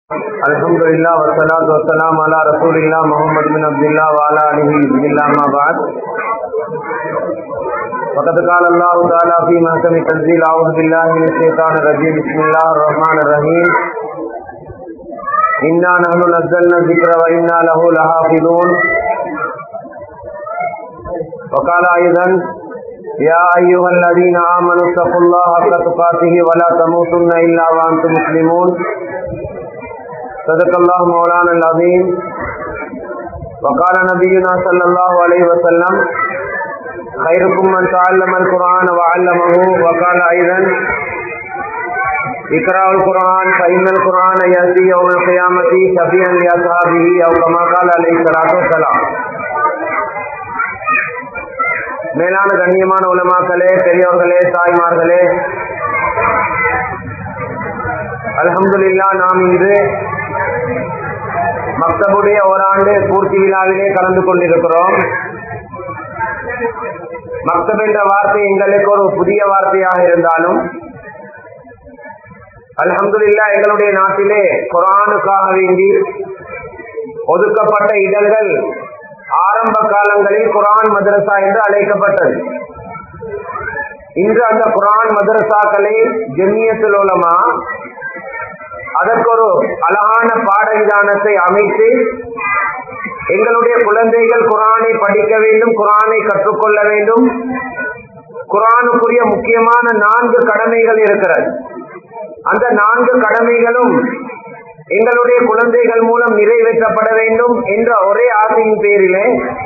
الحمد لله والصلاة والسلام على رسول الله محمد بن عبد الله وعلى آله بسم الله ما بعد فقد قال الله تعالى في محكم تنزيل أعوذ بالله من الشيطان الرجيم بسم الله الرحمن الرحيم إنا نحن نزلنا الذكر وإنا له لحافظون وقال أيضا يا أيها الذين آمنوا اتقوا الله حق تقاته ولا تموتن إلا وأنتم مسلمون صدق الله مولانا العظيم وقال نبينا صلى الله عليه وسلم خيركم من تعلم القرآن وعلمه وقال أيضا اقرأوا القرآن فإن القرآن يأتي يوم القيامة شفيعا لأصحابه أو كما قال عليه الصلاة والسلام மேலான கண்ணியமான உலமாக்களே பெரியவர்களே தாய்மார்களே அல்ஹம்துலில்லா நாம் இன்று மக்தபுடைய ஓராண்டு பூர்த்தி விழாவிலே கலந்து கொண்டிருக்கிறோம் மக்தப் என்ற வார்த்தை எங்களுக்கு ஒரு புதிய வார்த்தையாக இருந்தாலும் அல்ஹம்துலில்லா எங்களுடைய நாட்டிலே குரானுக்காக வேண்டி ஒதுக்கப்பட்ட இடங்கள் ஆரம்ப காலங்களில் குரான் மதரசா என்று அழைக்கப்பட்டது இன்று அந்த குரான் மதரசாக்களை ஜெமியத்தில் உலமா அதற்கு ஒரு அழகான பாட விதானத்தை அமைத்து எங்களுடைய குழந்தைகள் குரானை படிக்க வேண்டும் குரானை கற்றுக்கொள்ள வேண்டும் குரானுக்குரிய முக்கியமான நான்கு கடமைகள் இருக்கிறது அந்த நான்கு கடமைகளும் எங்களுடைய குழந்தைகள் மூலம் நிறைவேற்றப்பட வேண்டும் என்ற ஒரே ஆசையின் பேரிலே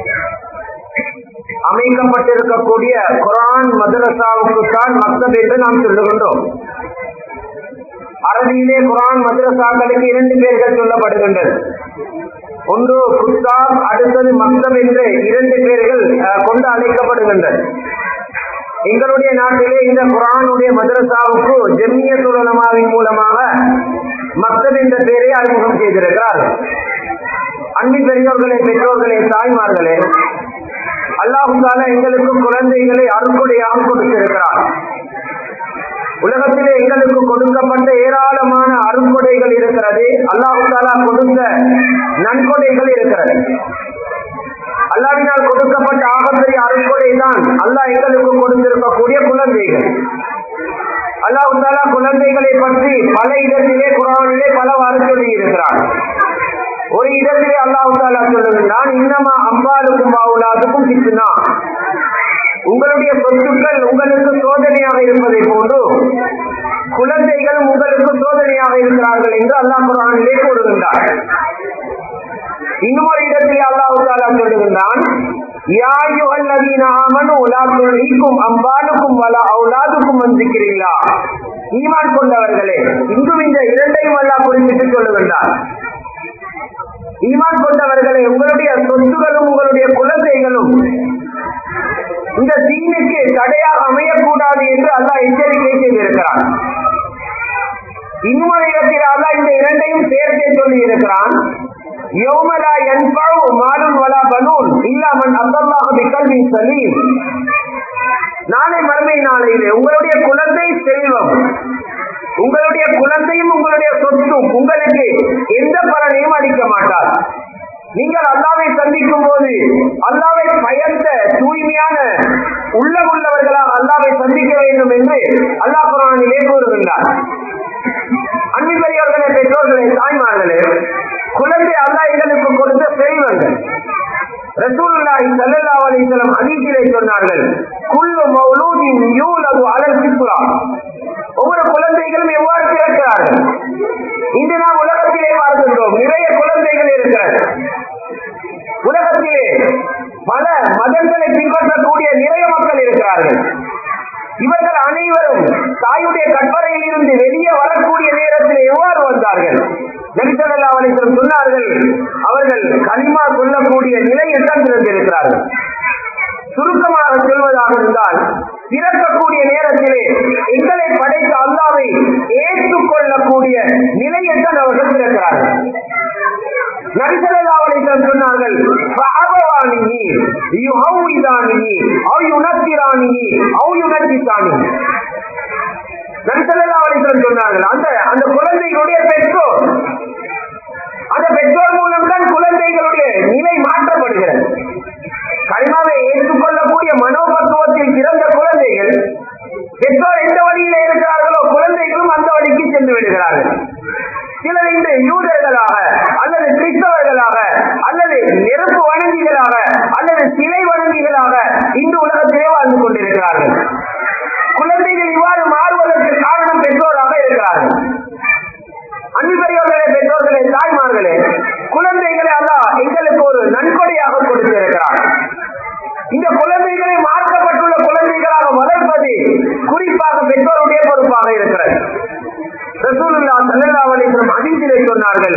அமைக்கப்பட்டிருக்கக்கூடிய குரான் மதரசாவுக்கு தான் மக்தப் என்று நாம் சொல்லுகின்றோம் அரபியிலே குரான் மதரசாக்களுக்கு இரண்டு பேர்கள் சொல்லப்படுகின்றது ஒன்று குத்தாப் அடுத்தது மக்தம் என்று இரண்டு பேர்கள் கொண்டு அழைக்கப்படுகின்றது எங்களுடைய நாட்டிலே இந்த குரானுடைய மதரசாவுக்கு ஜெம்மிய துலமாவின் மூலமாக மக்தம் என்ற பெயரை அறிமுகம் செய்திருக்கிறார் அன்பு பெரியோர்களே பெற்றோர்களே தாய்மார்களே அல்லாஹால எங்களுக்கு குழந்தைகளை அருக்குடையாக கொடுத்திருக்கிறார் உலகத்திலே எங்களுக்கு கொடுக்கப்பட்ட ஏராளமான அருங்கொடைகள் இருக்கிறது அல்லாஹாலா கொடுத்த நன்கொடைகள் இருக்கிறது அல்லாவினால் கொடுக்கப்பட்ட ஆகப்பெரிய அருங்கொடை தான் அல்லாஹ் எங்களுக்கு கொடுத்திருக்கக்கூடிய குழந்தைகள் அல்லாஹாலா குழந்தைகளை பற்றி பல இடத்திலே குரானிலே பலவாறு சொல்லி இருக்கிறார் ஒரு இடத்திலே அல்லாஹாலா சொல்லுகின்றான் இன்னமா அம்பாலுக்கும் பாவுலாதுக்கும் சித்துனா உங்களுடைய சொத்துக்கள் உங்களுக்கு சோதனையாக இருப்பதை போன்று குழந்தைகள் உங்களுக்கு சோதனையாக இருக்கிறார்கள் என்று அல்லாஹ் குரானிலே கூறுகின்றார் இன்னொரு இடத்தில் அல்லாஹு தாலா சொல்லுகின்றான் அம்பாலுக்கும் வலா அவுலாதுக்கும் வந்திருக்கிறீர்களா ஈமான் கொண்டவர்களே இன்றும் இந்த இரண்டையும் அல்லா குறிப்பிட்டு சொல்லுகின்றார் ஈமான் கொண்டவர்களே உங்களுடைய சொத்துகளும் உங்களுடைய குழந்தைகளும் இந்த தீனுக்கு தடையாக அமையக்கூடாது என்று அல்லாஹ் எச்சரிக்கை செய்திருக்கிறான் இன்னொரு இடத்தில் அல்லாஹ் இந்த இரண்டையும் சேர்த்தே சொல்லி இருக்கிறான் யோமலா என்பவு மாலும் வலா பலூன் இல்லாமன் அல்லாஹ் பிகல்வி சலீம் நாளை மறுமை நாளையிலே உங்களுடைய குழந்தை செல்வம் உங்களுடைய குழந்தையும் உங்களுடைய சொத்தும் உங்களுக்கு எந்த பலனையும் அளிக்க மாட்டார் நீங்கள் அல்லாவை சந்திக்கும் போது அல்லாவை பயந்த தூய்மையான உள்ளம் உள்ளவர்களாக அல்லாவை சந்திக்க வேண்டும் என்று அல்லாஹ் குரானிலே கூறுகின்றார் அன்பு பெரியவர்களே பெற்றோர்களே தாய்மார்களே குழந்தை அல்லாஹ் எங்களுக்கு கொடுத்த செல்வங்கள் ரசூலுல்லாஹி ஸல்லல்லாஹு அலைஹி வஸல்லம் ஹதீஸிலே சொன்னார்கள் குல்லு மௌலூதின் யூலது அலல் ஃபித்ரா ஒவ்வொரு குழந்தைகளும் எவ்வாறு பிறக்கிறார்கள் இன்று நாம் உலகத்திலே பார்க்கின்றோம் நிறைய குழந்தைகள் இருக்கிறது உலகத்திலே பல மதங்களை பின்பற்றக்கூடிய நிறைய மக்கள் இருக்கிறார்கள் இவர்கள் அனைவரும் தாயுடைய கற்பனையில் இருந்து வெளியே வரக்கூடிய நேரத்தில் எவ்வாறு வந்தார்கள் நபிசல்லா அலிஸ்லம் சொன்னார்கள் அவர்கள் களிமா சொல்லக்கூடிய நிலையில் தான் பிறந்திருக்கிறார்கள் சுருக்கமாக சொல்வதாக இருந்தால் பிறக்கக்கூடிய நேரத்திலே எங்களை படைத்த அல்லாவை ஏற்றுக்கொள்ளக்கூடிய நிலையில் தான் அவர்கள் பிறக்கிறார்கள் நரிசலாவளித்தம் சொன்னார்கள் "ஃபஅபவானிஹி யுஹவ்விதானிஹி அவ் யுனத்திரானிஹி அவ் யுனத்திசானிஹி." நரிசலாவளித்தம் சொன்னார்கள் அந்த அந்த குழந்தைகளுடைய பெற்றோர் சிலர் இன்று யூதர்களாக அல்லது கிறிஸ்தவர்களாக அல்லது நெருப்பு வணங்கிகளாக அல்லது சிலை வணங்கிகளாக இன்று உலகத்திலே வாழ்ந்து கொண்டிருக்கிறார்கள் குழந்தைகள் இவ்வாறு மாறுவதற்கு காரணம் பெற்றோராக இருக்கிறார்கள் அன்பு பெரியவர்களே பெற்றோர்களே தாய்மார்களே குழந்தைகளை அல்லாஹ் எங்களுக்கு ஒரு நன்கொடையாக கொடுத்திருக்கிறார் இந்த குழந்தைகளை மாற்றப்பட்டுள்ள குழந்தைகளாக வளர்ப்பது குறிப்பாக பெற்றோருடைய பொறுப்பாக இருக்கிறது ரசூலுல்லா ஸல்லல்லாஹு அலைஹி வஸல்லம் ஹதீஸிலே சொன்னார்கள்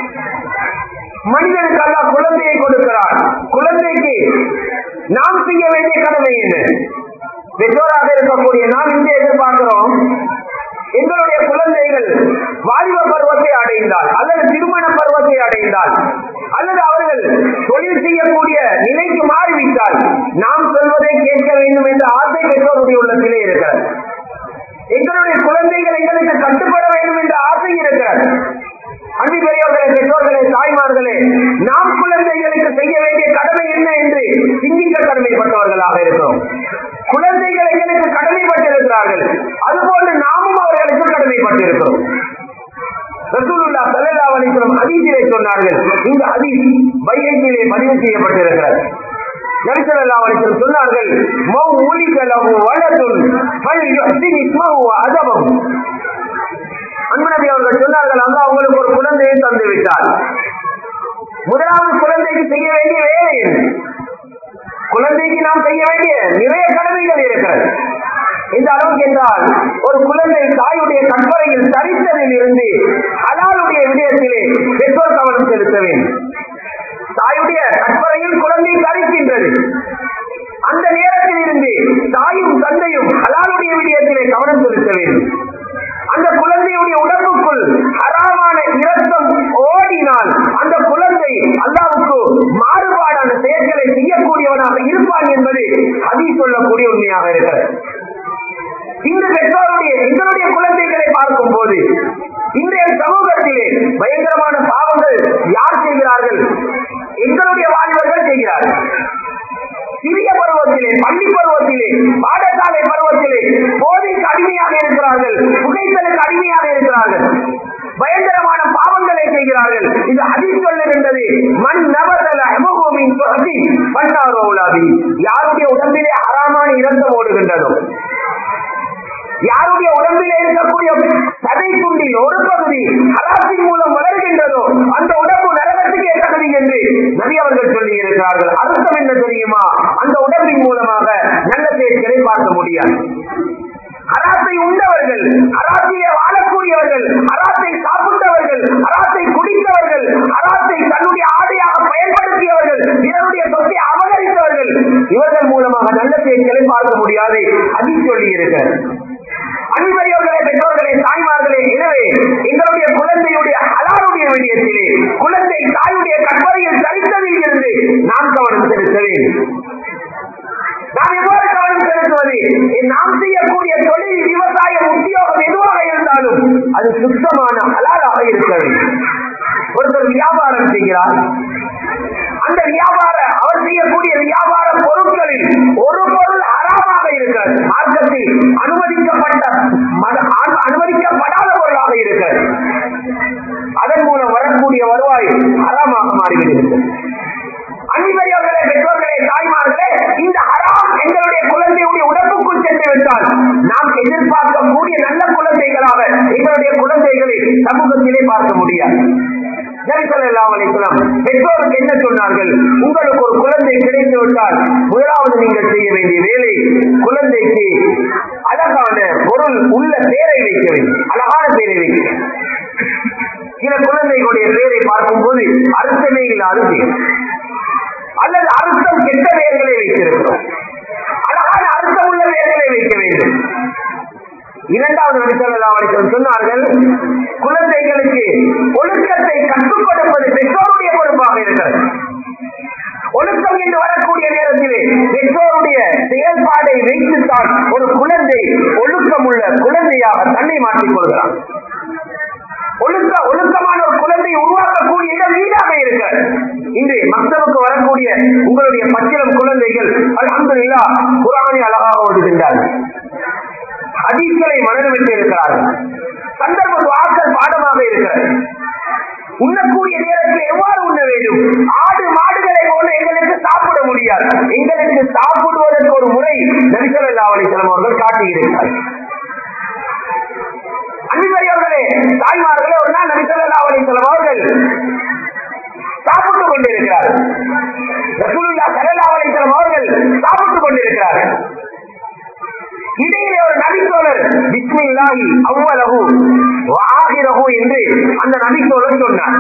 மனிதனுக்கு அல்லாஹ் குழந்தையை கொடுக்கிறார் குழந்தைக்கு நாம் செய்ய வேண்டிய கடமை என்ன பெற்றோராக இருக்கக்கூடிய நாம் இங்கே எதிர்பார்க்கிறோம் எங்களுடைய குழந்தைகள் வாலிப பருவத்தை அடைந்தால் அல்லது திருமண பருவத்தை அடைந்தால் அல்லது அவர்கள் தொழில் செய்யக்கூடிய நிலைக்கு மாறிவிட்டால் நாம் சொல்வதை கேட்க வேண்டும் என்ற ஆசை பெற்றோருடைய உள்ளத்திலே இருக்கிறது எங்களுடைய குழந்தைகள் எங்களுக்கு கட்டுப்பட வேண்டும் என்ற ஆசை இருக்கிறது அன்பு பெரியவர்களே பெற்றோர்களே தாய்மார்களே நாம் குழந்தைகளுக்கு செய்ய வேண்டிய கடமை என்ன என்று சிந்திக்க கடமைப்பட்டவர்களாக இருக்கிறோம் குழந்தைகள் எங்களுக்கு கடமைப்பட்டிருக்கிறார்கள் அதுபோன்று நாமும் அவர்களுக்கு கடமைப்பட்டிருக்கிறோம் ரசூலுல்லா ஸல்லல்லாஹு அலைஹி வஸல்லம் ஹதீஸிலே சொன்னார்கள் இந்த ஹதீஸ் பைஹக்கிலே பதிவு செய்யப்பட்டிருக்கிறது நபி ஸல்லல்லாஹு அலைஹி வஸல்லம் சொன்னார்கள் மௌ உலிக லஹு வலதுன் ஃபல் யுஹ்சின் இஸ்மஹு வ அதபஹு அன்பு நபி அவர்கள் சொன்னார்கள் அல்லாஹ் உங்களுக்கு ஒரு குழந்தையை தந்து விட்டார் முதலாவது குழந்தைக்கு செய்ய வேண்டிய வேலை என்ன குழந்தைக்கு நாம் செய்ய வேண்டிய நிறைய கடமைகள் இருக்கிறது இந்த அளவுக்கு என்றால் ஒரு குழந்தை தாயுடைய கற்பறையில் தரித்ததில் இருந்து ஹலாலுடைய விடயத்திலே பெற்றோர் கவனம் செலுத்த வேண்டும் தாயுடைய கற்பறையில் குழந்தை தரிக்கின்றது அந்த நேரத்தில் இருந்து தாயும் தந்தையும் ஹலாலுடைய விடயத்திலே கவனம் செலுத்த வேண்டும் அந்த குழந்தையுடைய உடம்புக்குள் ஹராமான இரத்தம் ஓடினால் அந்த குழந்தை அல்லாவுக்கு மாறுபாடான செயல்களை செய்யக்கூடியவனாக இருப்பான் என்பது அதி சொல்லக்கூடிய உண்மையாக இருக்கிறது இந்த பெற்றோருடைய எங்களுடைய குழந்தைகளை பார்க்கும் போது இன்றைய சமூகத்திலே பயங்கரமான பாவங்கள் யார் செய்கிறார்கள் எங்களுடைய வாலிபர்கள் செய்கிறார்கள் சிறிய பருவத்திலே பள்ளி பருவத்திலே பாடசாலை பருவத்திலே போதைக்கு அடிமையாக இருக்கிறார்கள் புகைத்தலுக்கு அடிமையாக இருக்கிறார்கள் பயங்கரமான பாவங்களை செய்கிறார்கள் இது அதி சொல்லுகின்றது மண் நபதல அமுகமின் சுகதி பண்ணாரோ உலாவி யாருடைய உடம்பிலே அறாமான இரத்தம் ஓடுகின்றதோ யாருடைய உடம்பிலே இருக்கக்கூடிய சதை துண்டில் ஒரு பகுதி ஹலாசின் மூலம் வளர்கின்றதோ அந்த உடம்பு நரகத்துக்கு தகுதி என்று நபி அவர்கள் சொல்லி இருக்கிறார்கள் அர்த்தம் என்ன தெரியுமா அந்த உடம்பின் மூலமாக நல்ல செயல்களை பார்க்க முடியாது அராத்தை உண்டவர்கள் அராத்திலே வாழக்கூடியவர்கள் அராத்தை சாப்பிட்டவர்கள் அராத்தை குடித்தவர்கள் அராத்தை தன்னுடைய ஆடையாக பயன்படுத்தியவர்கள் பிறருடைய சொத்தை அபகரித்தவர்கள் இவர்கள் மூலமாக நல்ல செயல்களை பார்க்க முடியாது அதி சொல்லி இருக்கிறது அன்பரையவர்களே பெற்றோர்களே தாய்மார்களே எனவே எங்களுடைய குழந்தையுடைய அலாருடைய விடயத்திலே குழந்தை தாயுடைய கற்பனையில் தரித்ததில் இருந்து நாம் கவனம் செலுத்த வேண்டும் நாம் எவ்வாறு கவனம் செலுத்துவது நாம் செய்யக்கூடிய தொழில் விவசாயம் உத்தியோகம் எதுவாக இருந்தாலும் அது சுத்தமான ஹலாலாக இருக்க வேண்டும் ஒருத்தர் வியாபாரம் செய்கிறார் அந்த வியாபார அவர் செய்யக்கூடிய வியாபார பொருட்களில் ஒரு பொருள் அறாமாக இருக்கிறது மார்க்கத்தில் அனுமதிக்கப்பட்ட மத- அனு- அனுமதிக்கப்படாத பொருளாக இருக்கிறது அதன் மூலம் வரக்கூடிய வருவாய் அறமாக மாறிவிடுகிறது அன்பர்களே பெற்றோர்களே தாய்மார்களே இந்த ஹராம் எங்களுடைய குழந்தையுடைய உடம்புக்குள் சென்று விட்டால் நாம் எதிர்பார்க்கக்கூடிய நல்ல குழந்தைகளாக எங்களுடைய குழந்தைகளை சமூகத்திலே பார்க்க முடியாது நபிசல்லாஹு அலைஹி வஸல்லம் பெற்றோருக்கு என்ன சொன்னார்கள் உங்களுக்கு ஒரு குழந்தை கிடைத்து விட்டால் முதலாவது நீங்கள் செய்ய வேண்டிய வேலை குழந்தைக்கு அழகான பொருள் உள்ள பேரை வைக்க வேண்டும் அழகான பேரை வைக்க வேண்டும். சில குழந்தைகளுடைய பேரை பார்க்கும்போது அர்த்தமே இல்லாத பேர் அல்லது அர்த்தம் கெட்ட பெயர்களை வைத்திருக்கிறோம் அழகான அர்த்தம் உள்ள பெயர்களை வைக்க வேண்டும் இரண்டாவது நடித்தவர்கள் சொன்னார்கள் குழந்தைகளுக்கு ஒழுக்கத்தை கற்றுக் கொடுப்பது பெற்றோருடைய பொறுப்பாக இருக்கிறது ஒழுக்கம் என்று வரக்கூடிய நேரத்திலே பெற்றோருடைய செயல்பாடை வைத்துத்தான் ஒரு குழந்தை ஒழுக்கமுள்ள குழந்தையாக தன்னை மாற்றிக் கொள்கிறான் ஒழுக்க ஒழுக்கமான ஒரு குழந்தை உருவாக்கக்கூடிய இடம் வீடாக இருக்க இன்று மக்களுக்கு வரக்கூடிய உங்களுடைய பச்சிலம் குழந்தைகள் அல்ஹம்துலில்லா குரானை அழகாக ஓடுகின்றார்கள் ஹதீஸ்களை மனதில் விட்டு இருக்கிறார்கள் சந்தர்ப்ப வாசல் பாடமாக இருக்கிறது உண்ணக்கூடிய நேரத்தில் எவ்வாறு உண்ண வேண்டும் ஆடு மாடுகளை போல எங்களுக்கு சாப்பிட முடியாது எங்களுக்கு சாப்பிடுவதற்கு ஒரு முறை நபிசல்லா அலிசலம் அவர்கள் காட்டியிருக்கிறார் அன்பர்களே தாய்மார்களே ஒரு நாள் நபிசல்லா அலிசலம் அவர்கள் சாப்பிட்டுக் கொண்டிருக்கிறார் ரசூலுல்லா சல்லா அலிசலம் அவர்கள் சாப்பிட்டுக் கொண்டிருக்கிறார்கள் இடையிலே ஒரு நபித்தோழர் பிஸ்மில்லாஹி அவ்வளவு ஆகிரகு என்று அந்த நபித்தோழர் சொன்னார்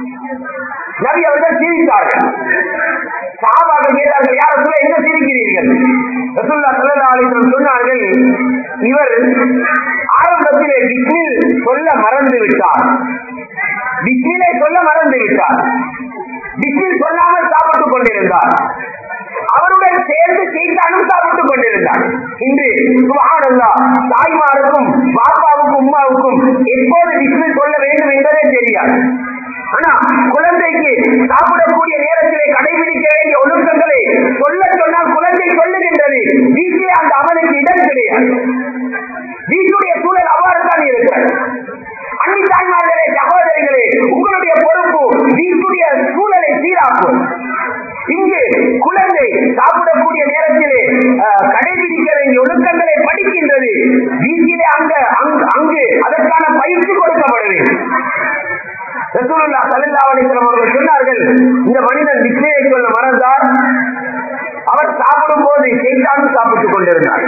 நபி அவர்கள் சிரித்தார்கள் சாபாக்கள் கேட்டார்கள் யார் சொல்ல எங்க சிரிக்கிறீர்கள் ரசூல்லா சல்லா அலிஸ்லம் சொன்னார்கள் இவர் ஆரம்பத்திலே பிஸ்மில் சொல்ல மறந்து விட்டார் பிஸ்மிலை சொல்ல மறந்து விட்டார் பிஸ்மில் சொல்லாமல் சாப்பிட்டுக் கொண்டிருந்தார் அவருடன் சேர்ந்து சீட்டானும் சாப்பிட்டுக் கொண்டிருந்தார் இன்று சுகானல்லா தாய்மாருக்கும் பாப்பாவுக்கும் உமாவுக்கும் எப்போது பிஸ்மில் சொல்ல வேண்டும் என்பதே தெரியாது ஆனா குழந்தைக்கு சாப்பிடக்கூடிய நேரத்திலே கடைபிடிக்க வேண்டிய ஒழுக்கங்களை சொல்ல சொன்னால் குழந்தை சொல்லுகின்றது வீட்டிலே அந்த அமலுக்கு இடம் கிடையாது வீட்டுடைய சூழல் அவ்வாறு தான் இருக்கிறது அன்னி தாய்மார்களே சகோதரிகளே உங்களுடைய பொறுப்பு வீட்டுடைய சூழலை சீராக்கும் இங்கு குழந்தை சாப்பிடக்கூடிய நேரத்திலே கடைபிடிக்க வேண்டிய ஒழுக்கங்களை படிக்கின்றது வீட்டிலே அங்க அங்கு அதற்கான பயிற்சி கொடுக்கப்பட வேண்டும் ரசூலுல்லா சல்லல்லாஹு அலைஹி வஸல்லம் அவர்கள் சொன்னார்கள் இந்த மனிதன் விக்னையை சொல்ல மறந்தார் அவர் சாப்பிடும் போது செய்தாலும் சாப்பிட்டுக் கொண்டிருந்தார்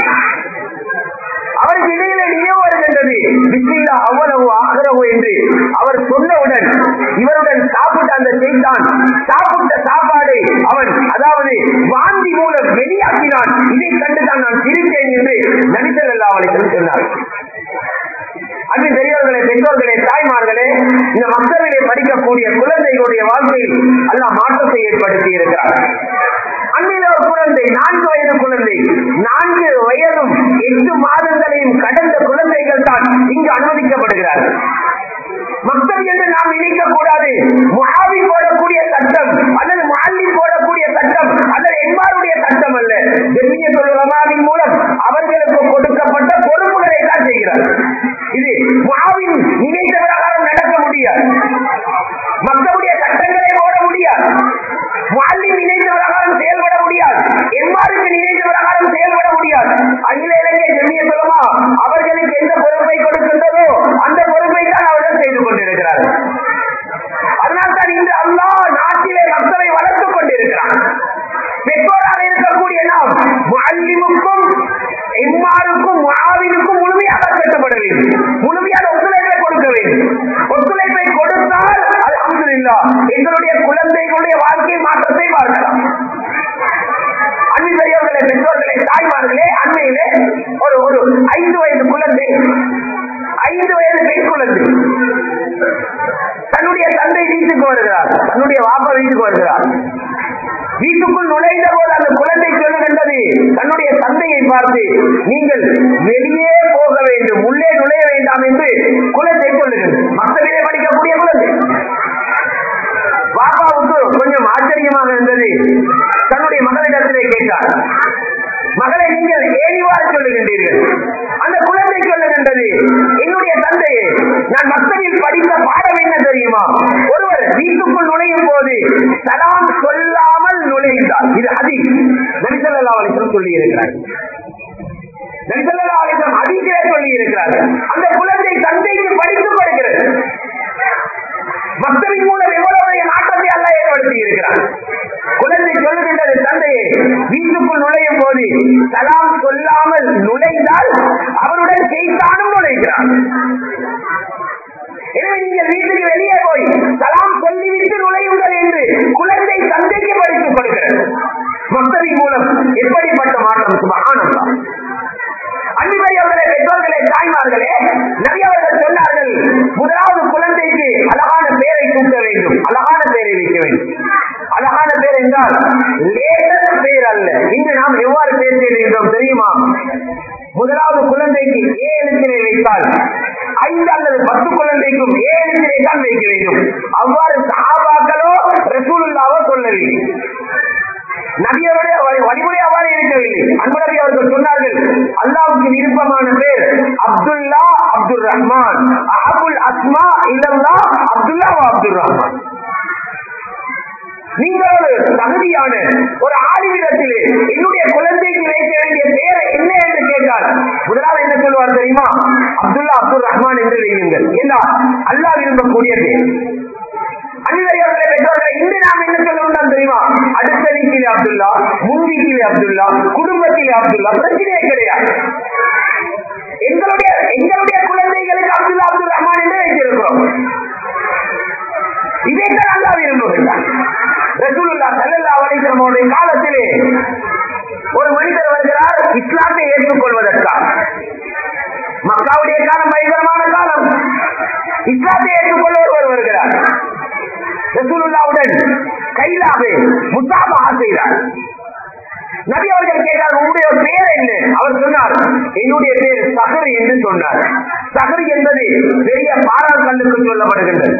அவருக்கு இடையில நினைவு வருகின்றது பிஸ்மில்லா அவ்வளவு ஆகிறவு என்று அவர் சொன்னவுடன் இவருடன் சாப்பிட்ட அந்த செய்தான் சாப்பிட்ட சாப்பாடை அவன் அதாவது வாந்தி மூலம் வெளியாக்கினான் இதை கண்டுதான் நான் சிரித்தேன் என்று நபிசல் அல்லா அவளை சொன்னார் அன்பு பெரியவர்களே பெற்றோர்களே தாய்மார்களே இந்த மக்களிலே படிக்கக்கூடிய குழந்தைகளுடைய வாழ்க்கையில் அல்ல மாற்றத்தை ஏற்படுத்தி இருக்கிறார் அன்னில ஒரு குழந்தை நான்கு வயது குழந்தை நான்கு வயதும் எட்டு மாதங்களையும் கடந்த குழந்தைகள் தான் இங்கு அனுமதிக்கப்படுகிறார்கள் மக்கள் என்று நாம் நினைக்க கூடாது முகாவி போடக்கூடிய சட்டம் அல்லது மாலி போடக்கூடிய சட்டம் அல்லது எம்மாருடைய சட்டம் அல்ல கண்ணிய தொழிலமாவின் மூலம் அவர்களுக்கு கொடுக்கப்பட்ட பொறுப்புகளை தான் செய்கிறார் இது முகாவின் நினைத்த பிரகாரம் நடக்க முடியாது மக்களுடைய சட்டங்களை போட முடியாது மாலி நினைத்த பிரகாரம் செயல்பட முடியாது எம்மாருக்கு நினைத்த பிரகாரம் செயல்பட முடியாது அகில இலங்கை ஜெமிய சொல்லுமா அவர்களுக்கு எந்த பொறுப்பை கொடுக்கின்றதோ அந்த பொறுப்பை தான் அவர்கள் செய்து கொண்டிருக்கிறார்கள் அதனால்தான் இன்று அல்லா நாட்டிலே மக்களை வளர்த்துக் கொண்டிருக்கிறார் பெற்றோராக இருக்கக்கூடிய நாம் முல்லிமுக்கும் எம்மாருக்கும் மாவினுக்கும் முழுமையாக கட்டுப்பட வேண்டும் முழுமையான ஒத்துழைப்பை கொடுக்க வேண்டும் ஒத்துழைப்பை கொடுத்தால் அது அம்துல்லா எங்களுடைய குழந்தைகளுடைய வாழ்க்கை மாற்றத்தை பார்க்கலாம் அன்பு பெரியவர்களே பெற்றோர்களே தாய்மார்களே அண்மையிலே ஒரு ஒரு ஐந்து வயது குழந்தை ஐந்து வயது பெண் குழந்தை தன்னுடைய தந்தை வீட்டுக்கு வருகிறார் தன்னுடைய வாப்பா வீட்டுக்கு வருகிறார் வீட்டுக்குள் நுழைந்த போது அந்த குழந்தை சொல்லுகின்றது தன்னுடைய தந்தையை பார்த்து நீங்கள் வெளியே போக வேண்டும் உள்ளே நுழைய வேண்டாம் என்று குழந்தை சொல்லுகிறது மக்களிலே படிக்கக்கூடிய குழந்தை பாப்பாவுக்கு கொஞ்சம் ஆச்சரியமாக இருந்தது தன்னுடைய மகளிடத்திலே கேட்டார் மகளை நீங்கள் ஏறிவாறு சொல்லுகின்றீர்கள் அந்த குழந்தை சொல்லுகின்றது என்னுடைய தந்தையே நான் மக்களில் படித்த பாடம் என்ன தெரியுமா ஒருவர் வீட்டுக்குள் நுழையும் போது சலாம் சொல்லாமல் நுழைந்தார் இது அதி நரிசல்லா அலிசம் சொல்லி இருக்கிறார் நரிசல்லா அலிசம் அதிகளே சொல்லி இருக்கிறார் அந்த குழந்தை தந்தைக்கு படித்து கொடுக்கிறது மக்களின் மூலம் எவ்வளவு நாட்டத்தை அல்ல ஏற்படுத்தி இருக்கிறார் குழந்தை சொல்லுகின்றது தந்தையே வீட்டுக்குள் நுழையும் போது சலாம் சொல்லாமல் நுழைந்தால் அவருடன் செய்தானும் நுழைகிறார் எனவே நீங்கள் வீட்டுக்கு வெளியே போய் சலாம் சொல்லிவிட்டு நுழையுங்கள் என்று குழந்தை தந்தைக்கு படித்துக் கொடுக்கிறது மக்களின் மூலம் எப்படிப்பட்ட மாற்றம் சுபகானந்தா அன்பர்களே பெற்றோர்களே தாய்மார்களே நபி அவர்கள் சொன்னார்கள் முதலாவது குழந்தைக்கு அழகான பெயரை சூட்ட வேண்டும் அழகான பெயரை வைக்க வேண்டும் அழகான பேர் என்றால் லேட்டஸ்ட் பேர் அல்ல இன்று நாம் எவ்வாறு பேர் செய்கின்றோம் தெரியுமா முதலாவது குழந்தைக்கு ஏ எழுத்தினை வைத்தால் ஐந்து அல்லது பத்து குழந்தைக்கும் ஏ எழுத்தினை தான் வைக்க வேண்டும் அவ்வாறு சகாபாக்களோ ரசூலுல்லாவோ சொல்லவில்லை நபியருடைய வழிமுறை அவ்வாறு இருக்கவில்லை அன்பு நபி அவர்கள் சொன்னார்கள் அல்லாவுக்கு விருப்பமான பேர் அப்துல்லா அப்துல் ரஹ்மான் அபுல் அஸ்மா இல்லல்லா அப்துல்லா அப்துல் அப்துல் ரஹ்மான் நீங்கள் ஒரு தகுதியான ஒரு ஆளுமிடத்திலே என்னுடைய குழந்தைக்கு வைக்க வேண்டிய பெயரை என்ன என்று கேட்டால் முதலாவது என்ன சொல்வார் தெரியுமா அப்துல்லா அப்துல் ரஹ்மான் என்று வையுங்கள் என்ன அல்லாஹ் விரும்பக்கூடிய பேர் அன்னையர்களே பெற்றோர்களை இன்று நாம் என்ன சொல்ல வேண்டாம் தெரியுமா அடுத்த வீட்டிலே அப்துல்லா முன் வீட்டிலே அப்துல்லா குடும்பத்திலே அப்துல்லா பிரச்சனையே கிடையாது எங்களுடைய எங்களுடைய குழந்தைகளுக்கு அப்துல்லா அப்துல் ரஹ்மான் என்று வைத்திருக்கிறோம் இதைத்தான் அல்லா விரும்புகின்றான் ரசூலுல்லா ஸல்லல்லாஹு அலைஹி வஸல்லம் அவருடைய காலத்திலே ஒரு மனிதர் வருகிறார் இஸ்லாத்தை ஏற்றுக்கொள்வதற்காக மக்காவுடைய காலம் பயங்கரமான காலம் இஸ்லாத்தை ஏற்றுக்கொள்ள ஒருவர் வருகிறார் ரசூலுல்லாவுடன் கையிலாக முசாபஹா செய்தார் நபி அவர்கள் கேட்டார் உங்களுடைய பேர் என்ன அவர் சொன்னார் என்னுடைய பேர் சஹர் என்று சொன்னார் சஹர் என்பது பெரிய பாறால் கல்லுக்கு சொல்லப்படுகின்றது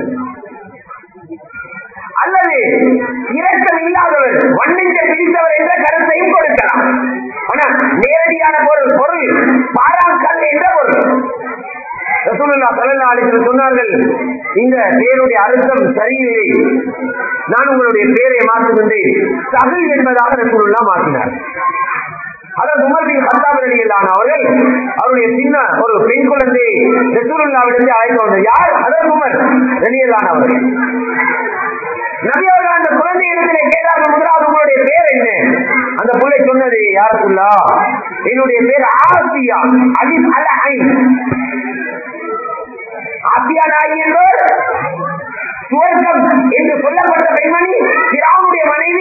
அல்லது இரக்கம் இல்லாதவர் வன்னிக்க பிடித்தவர் என்ற கருத்தையும் கொடுக்கலாம் ஆனால் நேரடியான பொருள் பொருள் பாறாங்கல் என்ற பொருள் ரசூலுல்லா ஸல்லல்லாஹு அலைஹி வஸல்லம் சொன்னார்கள் இந்த பேருடைய அர்த்தம் சரியில்லை நான் உங்களுடைய பேரை மாற்றுகின்றேன் சகில் என்பதாக ரசூலுல்லா மாற்றினார் அதன் உமர்பின் கத்தாப் ரலியல்லாஹு அவர்கள் அவருடைய சின்ன ஒரு பெண் குழந்தை ரசூலுல்லாவிடத்தை அழைத்து வந்தார் யார் அதன் உமர் ரலியல்லாஹு அவர்கள் நபி அவர்கள் அந்த குழந்தை இடத்திலே கேட்டார்கள் முதலாவது உங்களுடைய பேர் என்ன அந்த பிள்ளை சொன்னது யாருக்குள்ளா என்னுடைய பேர் ஆசியா அலிப் அல் ஐன் ஆசியா நாயி என்பவர் சுவர்க்கம் என்று சொல்லப்பட்ட பெண்மணி பிராவுடைய மனைவி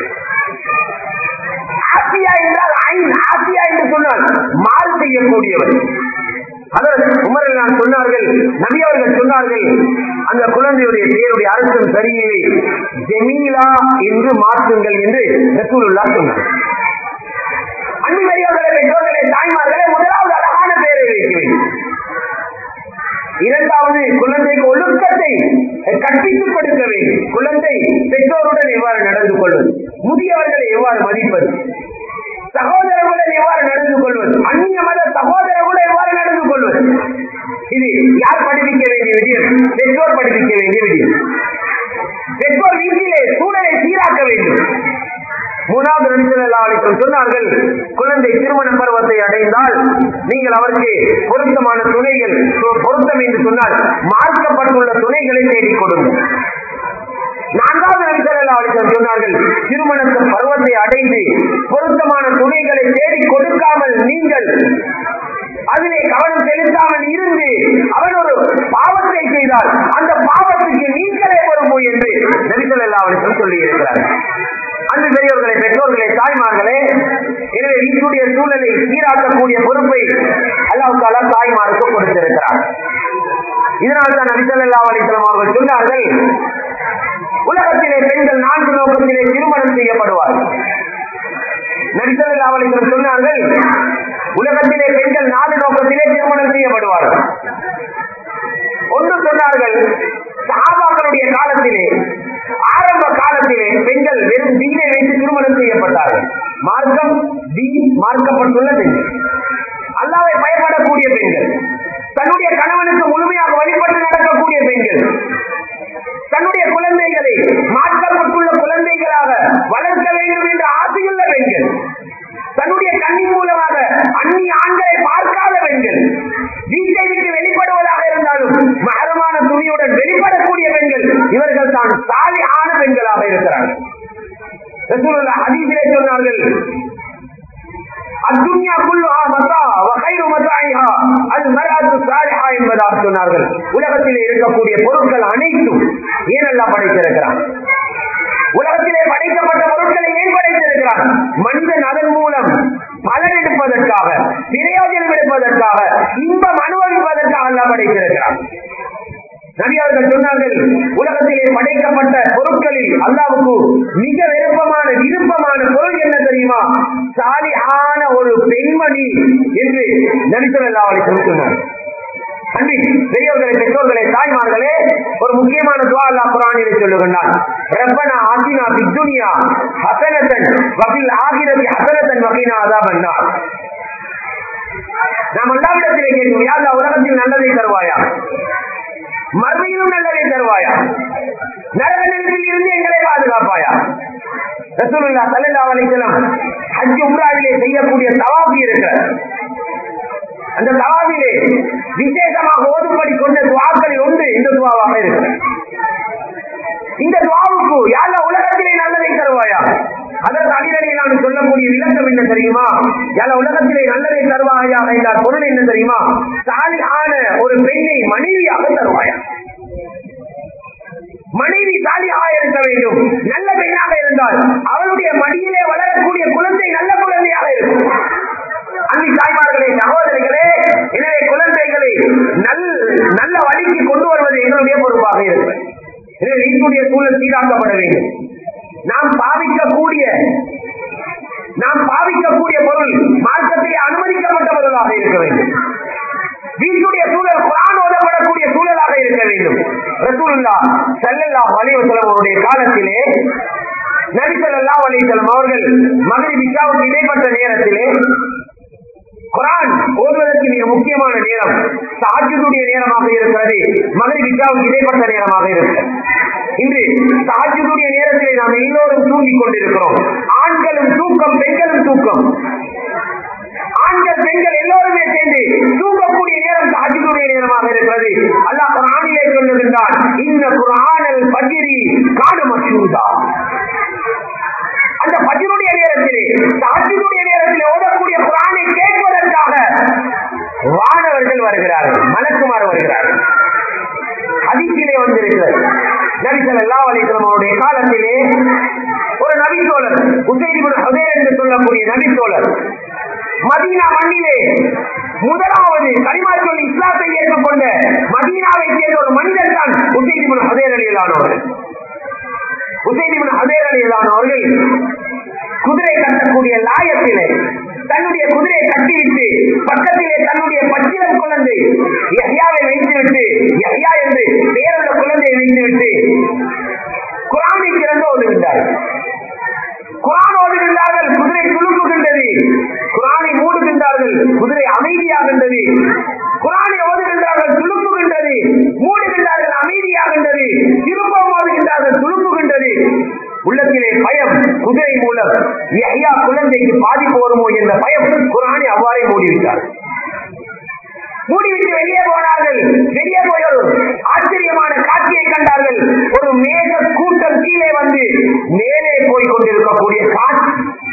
ஆசியா என்றால் ஐன் ஆசியா என்று சொன்னால் மாறு செய்யக்கூடியவர் அதற்கு உமரில் நான் சொன்னார்கள் நபி அவர்கள் சொன்னார்கள் அந்த குழந்தையுடைய பேருடைய அர்த்தம் சரியில்லை ஜெமீலா என்று மாற்றுங்கள் என்று ரசூலுல்லா சொன்னார் அன்பு பெரியவர்களே பெற்றோர்களே தாய்மார்களே முதலாவது அழகான பெயரை வைக்க வேண்டும் இரண்டாவது குழந்தைக்கு ஒழுக்கத்தை கற்பித்துக் கொடுக்க வேண்டும் குழந்தை பெற்றோருடன் எவ்வாறு நடந்து கொள்வது முதியவர்களை எவ்வாறு மதிப்பது சகோதரர்களுடன் எவ்வாறு நடந்து கொள்வது அந்நிய மத சகோதரர்களுடன் எவ்வாறு நடந்து கொள்வது இது யார் படிப்பிக்க வேண்டிய விடயம் பெற்றோர் படிப்பிக்க வேண்டிய விடயம் பெற்றோர் வீட்டிலே சூழலை சீராக்க வேண்டும் மூணாவது நடித்தலாளிகள் சொன்னார்கள் குழந்தை திருமண பருவத்தை அடைந்தால் நீங்கள் அவருக்கு பொருத்தமான துணைகள் பொருத்தம் என்று சொன்னால் மார்க்கப்பட்டுள்ள துணைகளை தேடிக் கொடுங்கள் நான்காவது நபிசல்லாளிகள் சொன்னார்கள் திருமணத்து பருவத்தை அடைந்து பொருத்தமான துணைகளை தேடி கொடுக்காமல் நீங்கள் அதிலே கவனம் செலுத்தாமல் இருந்து அவன் ஒரு பாவத்தை செய்தால் அந்த பாவத்துக்கு நீங்களே பொறுப்பு என்று நபிசல்லாவளிகள் சொல்லி இருக்கிறார்கள் அன்பு பெரியவர்களே பெற்றோர்களே தாய்மார்களே எனவே வீட்டுடைய சூழலை சீராக்கக்கூடிய பொறுப்பை அல்லாஹ் தாலா தாய்மாருக்கு கொடுத்திருக்கிறார் இதனால் தான் நபிசல்லா அலிஸ்லாம் அவர்கள் சொன்னார்கள் உலகத்திலே பெண்கள் நான்கு நோக்கத்திலே திருமணம் செய்யப்படுவார் நபிசல்லா அலிஸ்லாம் சொன்னார்கள் உலகத்திலே பெண்கள் நாலு நோக்கத்திலே திருமணம் செய்யப்படுவார்கள் ஒன்று சொன்னார்கள் சகாபாக்களுடைய காலத்திலே ஆரம்ப காலத்திலே பெண்கள் வெறும் தீனை வைத்து திருமணம் செய்யப்பட்டார்கள் மார்க்கம் தீ மார்க்கப்பட்டுள்ள பெண்கள் அல்லாவை பயப்படக்கூடிய பெண்கள் தன்னுடைய கணவனுக்கு முழுமையாக வழிபட்டு நடக்கக்கூடிய பெண்கள் தன்னுடைய குழந்தைகளை மாற்றப்பட்டுள்ள குழந்தைகளாக வளர்க்க வேண்டும் என்ற ஆசையுள்ள பெண்கள் தன்னுடைய கண்ணின் மூலமாக அந்நிய ஆண்களை பார்க்காத பெண்கள் வீட்டை விட்டு வெளிப்படுவதாக இருந்தாலும் மகரமான துணியுடன் வெளிப்படக்கூடிய பெண்கள் இவர்கள் தான் சாலியான பெண்களாக இருக்கிறார்கள் அதிகளே சொன்னார்கள் அத்துன்யா குல்லுஹா மத்தா வகைரு மத்தாயிஹா அல் மராத்து சாலிஹா என்பதாக சொன்னார்கள் உலகத்திலே இருக்கக்கூடிய பொருட்கள் அனைத்தும் ஏனெல்லாம் படைத்திருக்கிறான் உலகத்திலே படைக்கப்பட்ட பொருட்களை ஏன் படைத்திருக்கிறான் மனிதன் அதன் மூலம் பலன் எடுப்பதற்காக பிரயோஜனம் எடுப்பதற்காக இன்பம் அனுபவிப்பதற்காக எல்லாம் படைத்திருக்கிறான் நபி அவர்கள் சொன்னார்கள் உலகத்திலே படைக்கப்பட்ட பொருட்களில் அல்லாவுக்கு மிக விருப்பமான விருப்பமான பொருள் என்ன தெரியுமா சாலியான ஒரு பெண்மணி என்று நபிசல்லா அலிசன் சொன்னார் அன்பி பெரியவர்களே பெற்றோர்களே தாய்மார்களே ஒரு முக்கியமான துவா அல்லா குரானிலே சொல்லுகின்றான் ரப்பனா ஆசினா பித்துனியா ஹசனத்தன் வகில் ஆகிரதி ஹசனத்தன் வகினா அதாபன்னா நாம் அல்லாவிடத்திலே கேட்கும் யார் உலகத்தில் நல்லதை தருவாயா மறுமையிலும் நல்லதை தருவாயா ரசூலுல்லா ஸல்லல்லாஹு அலைஹி வஸல்லம் ஹஜ் உம்ராவிலே செய்யக்கூடிய தவாஃப் இருக்கிறது அந்த தவாவிலே விசேஷமாக ஓதும்படி கொண்ட துவாக்களில் ஒன்று இந்த துவாவாக இருக்கிறது இந்த துவாவுக்கு யார உலகத்திலே நல்லதை தருவாயா அதற்கு அடிநடி நான் சொல்லக்கூடிய விளக்கம் என்ன தெரியுமா யார உலகத்திலே நல்லதை தருவாயா என்றார் பொருள் என்ன தெரியுமா சாலியான ஒரு பெண்ணை மனைவியாக தருவாயா மனைவி சாலியாக இருக்க வேண்டும் நல்ல பெண்ணாக இருந்தால் அவளுடைய மடியிலே வளரக்கூடிய குழந்தை நல்ல குழந்தையாக இருக்கும் அன்பி தாய்மார்களே சகோதரிகளே எனவே குழந்தைகளை நல் நல்ல வழிக்கு கொண்டு வருவது எங்களுடைய பொறுப்பாக இருக்கு எனவே வீட்டுடைய சூழல் சீராக்கப்பட வேண்டும் நாம் பாவிக்கக்கூடிய நாம் பாவிக்கக்கூடிய பொருள் மார்க்கத்திலே அனுமதிக்கப்பட்ட பொருளாக இருக்க வேண்டும் வீட்டுடைய சூழல் குரான் ஓதப்படக்கூடிய சூழலாக இருக்க வேண்டும் ரசூலுல்லா ஸல்லல்லாஹு அலைஹி வஸல்லம் அவருடைய காலத்திலே நபி ஸல்லல்லாஹு அலைஹி வஸல்லம் அவர்கள் மகரிப் இஷாவுக்கு இடைப்பட்ட நேரத்திலே குரான் ஓதுவதற்கு மிக முக்கியமான நேரம் சாஜுடைய நேரமாக இருக்கிறது மகரிப் இஷாவுக்கு இடைப்பட்ட நேரமாக இருக்கிறது இன்று சாஜுடைய நேரத்திலே நாம் எல்லோரும் தூங்கிக் கொண்டிருக்கிறோம் ஆண்களும் தூக்கம் பெண்களும் தூக்கம் ஆண்கள் பெண்கள் எல்லோருமே சேர்ந்து தூங்கக்கூடிய நேரம் தாஜுடைய நேரமாக இருக்கிறது அல்லாஹ் குரானிலே சொல்லுகின்றான் இந்த குரானல் பஜிரி காண மசூதா அந்த பஜிருடைய நேரத்திலே தாஜுடைய நேரத்திலே ஓதக்கூடிய குரானை கேட்பதற்காக வானவர்கள் வருகிறார்கள் மலக்குமார் வருகிறார்கள் அதிகிலே வந்திருக்கிறது நபிசல் அல்லா அலிஸ்லாம் அவருடைய காலத்திலே ஒரு நபி தோழர் உசைன் ஹுதேர் என்று சொல்லக்கூடிய நபி தோழர் மதீனா மண்ணிலே முதலாவது கரிமா சொல்லி இஸ்லாத்தை ஏற்றுக்கொண்ட மதீனாவை சேர்ந்த ஒரு மனிதர் தான் உசைன் ஹுதேர் அலியலானவர்கள் உசைன் ஹுதேர் அலியலானவர்கள் குதிரை கட்டக்கூடிய லாயத்திலே தன்னுடைய குதிரையை கட்டிவிட்டு பக்கத்திலே தன்னுடைய பச்சிலம் குழந்தை யஹ்யாவை வைத்துவிட்டு யஹ்யா என்று பெயருள்ள குழந்தையை வைத்துவிட்டு குரானை திறந்து ஓதுகின்றார் குரான் ஓதுகின்றார்கள் குதிரை துளுக்குகின்றது குரானை மூடுகின்றார்கள் குதிரை அமைதியாகின்றது குரானை ஓதுகின்றார்கள் துளுக்குகின்றது மூடுகின்றார்கள் அமைதியாகின்றது திரும்பவும் ஓதுகின்றார்கள் துளுக்குகின்றது உள்ளத்திலே பயம் குதிரை மூலம் ஐயா குழந்தைக்கு பாதிப்பு வருமோ என்ற பயம் குரானை அவ்வாறே மூடிவிட்டார் மூடிவிட்டு வெளியே போனார்கள் வெளியே போய் ஒரு ஆச்சரியமான காட்சியை கண்டார்கள் ஒரு மேக கூட்டம் கீழே வந்து மேலே போய் கொண்டிருக்கக்கூடிய காட்சி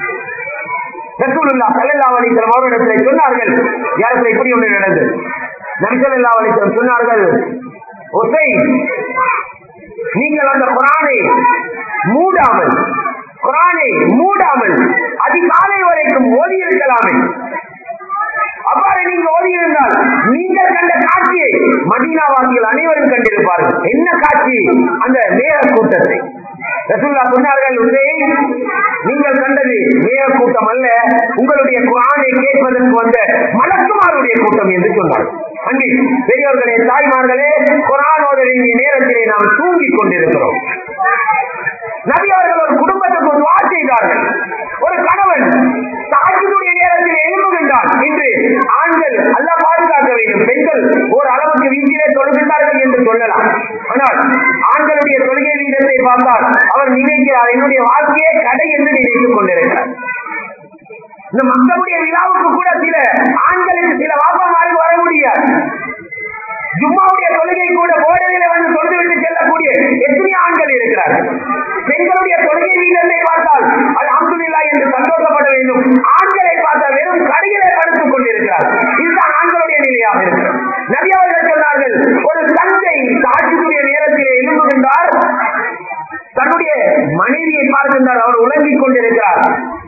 ரசூலுல்லா ஸல்லல்லாஹு அலைஹி வஸல்லம் அவர்களிடத்தில் சொன்னார்கள் யாருக்கு இப்படி ஒன்று நடந்தது நபி ஸல்லல்லாஹு அலைஹி வஸல்லம் சொன்னார்கள் ஒசை நீங்கள் அந்த குரானை மூடாமல் குரானை மூடாமல் அதிகாலை வரைக்கும் ஓதி இருக்கலாமே அவ்வாறு நீங்க ஓதி இருந்தால் நீங்கள் கண்ட காட்சியை மதீனாவாசிகள் அனைவரும் கண்டிருப்பார்கள் என்ன காட்சி அந்த மேக கூட்டத்தை ரசூல்லா சொன்னார்கள் உசேன் நீங்கள் கண்டது மேக கூட்டம் அல்ல உங்களுடைய குரானை கேட்பதற்கு வந்த மலக்குமாருடைய கூட்டம் என்று சொன்னார்கள் அன்றி பெரியவர்களே தாய்மார்களே குரான் ஓத வேண்டிய நேரத்திலே நாம் தூங்கிக் கொண்டிருக்கிறோம் நபி அவர்கள் ஒரு குடும்பத்துக்கு துவா செய்தார்கள் ஒரு கணவன் தாஜினுடைய நேரத்தில் எழுப்புகின்றான் என்று ஆண்கள் அல்ல பாதுகாக்க வேண்டும் பெண்கள் ஒரு அளவுக்கு வீட்டிலே தொழுகின்றார்கள் என்று சொல்லலாம் ஆனால் ஆண்களுடைய தொழுகை வீதத்தை பார்த்தால் அவர் நினைக்கிறார் என்னுடைய வாழ்க்கையே கடை என்று நினைத்துக் கொண்டிருக்கிறார் இந்த மக்களுடைய விழாவுக்கு கூட சில ஆண்களுக்கு சில வாப்பமாருக்கு வர முடியாது ஜும்மாவுடைய தொழுகை கூட போர்டிலே வந்து தொழுது விட்டு செல்லக்கூடிய எத்தனை ஆண்கள் இருக்கிறார்கள் பெண்களுடைய தொழுகை வீதத்தை பார்த்தால் அது அம்புதில்லா என்று சந்தோஷப்பட வேண்டும் ஆண்களை பார்த்தால் வெறும் கடையிலே படுத்துக் கொண்டிருக்கிறார் இதுதான் ஆண்களுடைய நிலையாக இருக்கிறது நபி அவர்கள் சொன்னார்கள் ஒரு தந்தை சாட்சிக்குரிய நேரத்திலே எழும்புகின்றார் தன்னுடைய மனைவியை பார்க்கின்றார் அவர் உலங்கிக் கொண்டிருக்கிறார்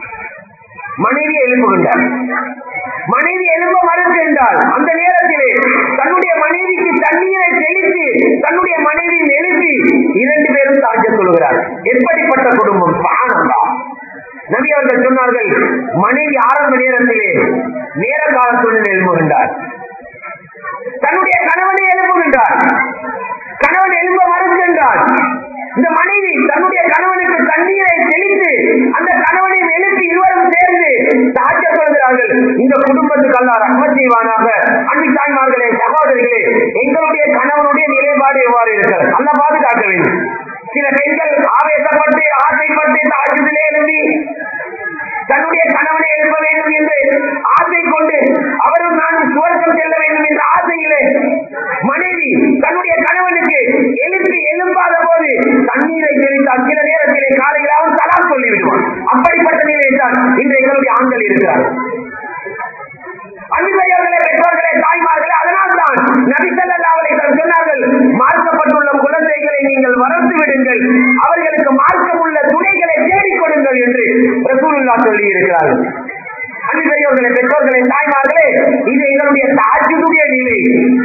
மனைவி எழுப்புகின்றார் மனைவி எழுப்ப மறுக்கின்றார் அந்த நேரத்திலே தன்னுடைய மனைவிக்கு தண்ணீரை தெளித்து தன்னுடைய மனைவியை எழுப்பி இரண்டு பேரும் தாக்க சொல்கிறார் எப்படிப்பட்ட குடும்பம் பானந்தா நபி அவர்கள் சொன்னார்கள் மனைவி ஆரம்ப நேரத்திலே நேர காலத்துடன் எழுப்புகின்றார் தன்னுடைய கணவனை எழுப்புகின்றார் கணவன் எழுப்ப மறுக்கின்றார் இந்த மனைவி தன்னுடைய கணவனுக்கு தண்ணீரை தெளித்து அந்த கணவனை எழுப்பி இருவரும் சேர்ந்து தாக்க சொல்கிறார்கள் இந்த குடும்பத்துக்கு அல்ல ரஹ்மத் செய்வானாக அன்பு தாய்மார்களே சகோதரிகளே எங்களுடைய கணவனுடைய நிலைப்பாடு எவ்வாறு இருக்கிறது அல்ல பாதுகாக்க வேண்டும் சில பெண்கள் ஆவேசப்பட்டு ஆசைப்பட்டு தாக்கத்திலே எழுந்து இருந்தால் சில நேரத்திலே காலையில் அவன் சலாம் சொல்லி விடுவான் அப்படிப்பட்ட நிலையில் தான் இன்று எங்களுடைய ஆண்கள் இருக்கிறார்கள் அன்பையர்களே பெற்றோர்களே தாய்மார்களே அதனால் தான் நபிசல்லா அவரை சொன்னார்கள் மார்க்கப்பட்டுள்ள குழந்தைகளை நீங்கள் வளர்த்து விடுங்கள் அவர்களுக்கு மார்க்கம் உள்ள துணைகளை தேடிக் கொடுங்கள் என்று ரசூலுல்லா சொல்லி இருக்கிறார்கள் அன்பையர்களே பெற்றோர்களே தாய்மார்களே இது எங்களுடைய தாஜுடைய நிலை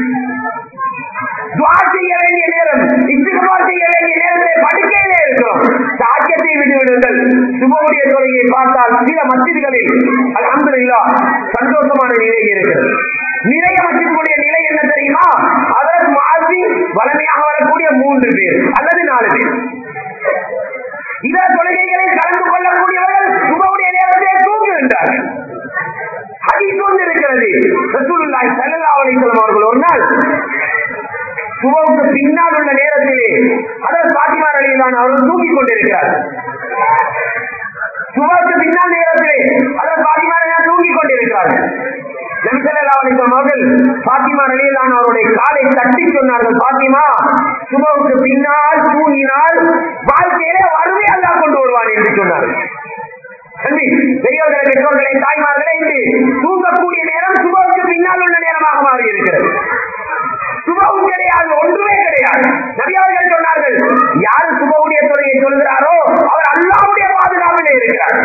துவா செய்ய வேண்டிய நேரம் இஸ்திகபார் செய்ய வேண்டிய நேரத்தை படுக்கையிலே இருக்கிறோம் சாக்கியத்தை விட்டு விடுங்கள் சுபமுடைய தொகையை பார்த்தால் சில மசிதிகளில் அலமதுல்லா சந்தோஷமான நிலை இருக்கிறது நிறைய மசிதுடைய நிலை என்ன தெரியுமா அதற்கு மாசி வளமையாக வரக்கூடிய மூன்று பேர் அல்லது நாலு பேர் இதர தொழுகைகளில் கலந்து கொள்ளக்கூடியவர்கள் சுபமுடைய நேரத்தை தூங்குகின்றார்கள் ஹதீஸ் ஒன்று இருக்கிறது ரசூலுல்லாஹி ஸல்லல்லாஹு அலைஹி வஸல்லம் அவர்கள் ஒரு நாள் சுபவுக்கு பின்னால் உள்ள நேரத்திலே அதாவது பாத்திமா அலியிலான அவர்கள் தூங்கிக் கொண்டிருக்கிறார் சுபவுக்கு பின்னால் நேரத்திலே அதாவது பாத்திமா அலிலான் தூங்கிக் கொண்டிருக்கிறார்கள் அவர்கள் பாத்திமா நிலையிலான அவருடைய காலை தட்டி சொன்னார்கள் பாத்திமா சுபவுக்கு பின்னால் தூங்கினால் வாழ்க்கையிலே வறுமை அல்லா கொண்டு வருவான் என்று சொன்னார்கள் பெரியவர்களை பெற்றோர்களை தாய்மார்களே இன்று தூங்கக்கூடிய நேரம் சுபவுக்கு பின்னால் உள்ள நேரமாக மாறி இருக்கிறது சுபவும் கிடையாது ஒன்றுமே கிடையாது நபியவர்கள் சொன்னார்கள் யார் சுபவுடைய தொழிலை சொல்கிறாரோ அவர் அல்லாவுடைய பாதுகாப்பிலே இருக்கிறார்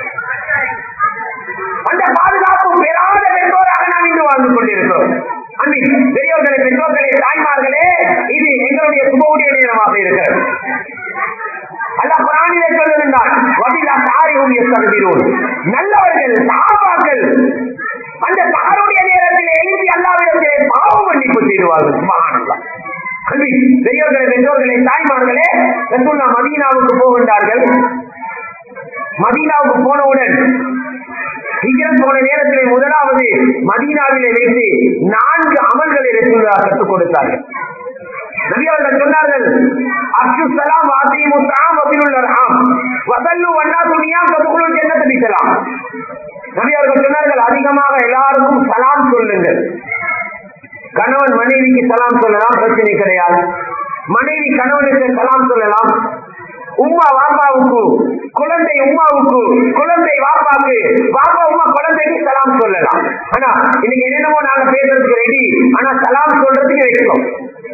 அந்த பாதுகாப்பு பெறாத பெற்றோராக நாம் இன்று வாழ்ந்து கொண்டிருக்கிறோம் அன்பின் பெரியவர்களை பெற்றோர்களே தாய்மார்களே இது எங்களுடைய சுபவுடைய நேரமாக இருக்கிறது அல்ல குரானிலே சொல்லுகின்றான் வபிலா தாரியும் எஸ்தகுதிரோன் நல்லவர்கள் சாபாக்கள் அந்த சகருடைய நேரத்தில் எழுதி அல்லாவிடத்திலே பாவ மன்னிப்பு செய்வார்கள் சுபஹானல்லாஹ் பெரியவர்களே பெற்றோர்களே தாய்மார்களே ரசூல்லா மதீனாவுக்கு போகின்றார்கள் மதீனாவுக்கு போனவுடன் ஹிஜ்ரத் போன நேரத்திலே முதலாவது மதீனாவிலே வைத்து நான்கு அமல்களை ரசூல்லா கற்றுக் கொடுத்தார்கள் நபி அவர்கள் சொன்னார்கள் அப்து சலாம் வாசிமு தாம் வபிலுல் அர்ஹாம் வசல்லு வண்ணா துனியாம் கதுகுலுல் ஜன்னத் பிசலாம் நபி அவர்கள் சொன்னார்கள் அதிகமாக எல்லாருக்கும் சலாம் சொல்லுங்கள் கணவன் மனைவிக்கு சலாம் சொல்லலாம் பிரச்சனை கிடையாது மனைவி கணவனுக்கு சலாம் சொல்லலாம் உம்மா வாப்பாவுக்கு குழந்தை உமாவுக்கு குழந்தை வாப்பாக்கு வாப்பா உமா குழந்தைக்கு சலாம் சொல்லலாம் ஆனா இன்னைக்கு என்னென்னமோ நாங்க பேசுறதுக்கு ரெடி ஆனா சலாம் சொல்றதுக்கு வைக்கிறோம்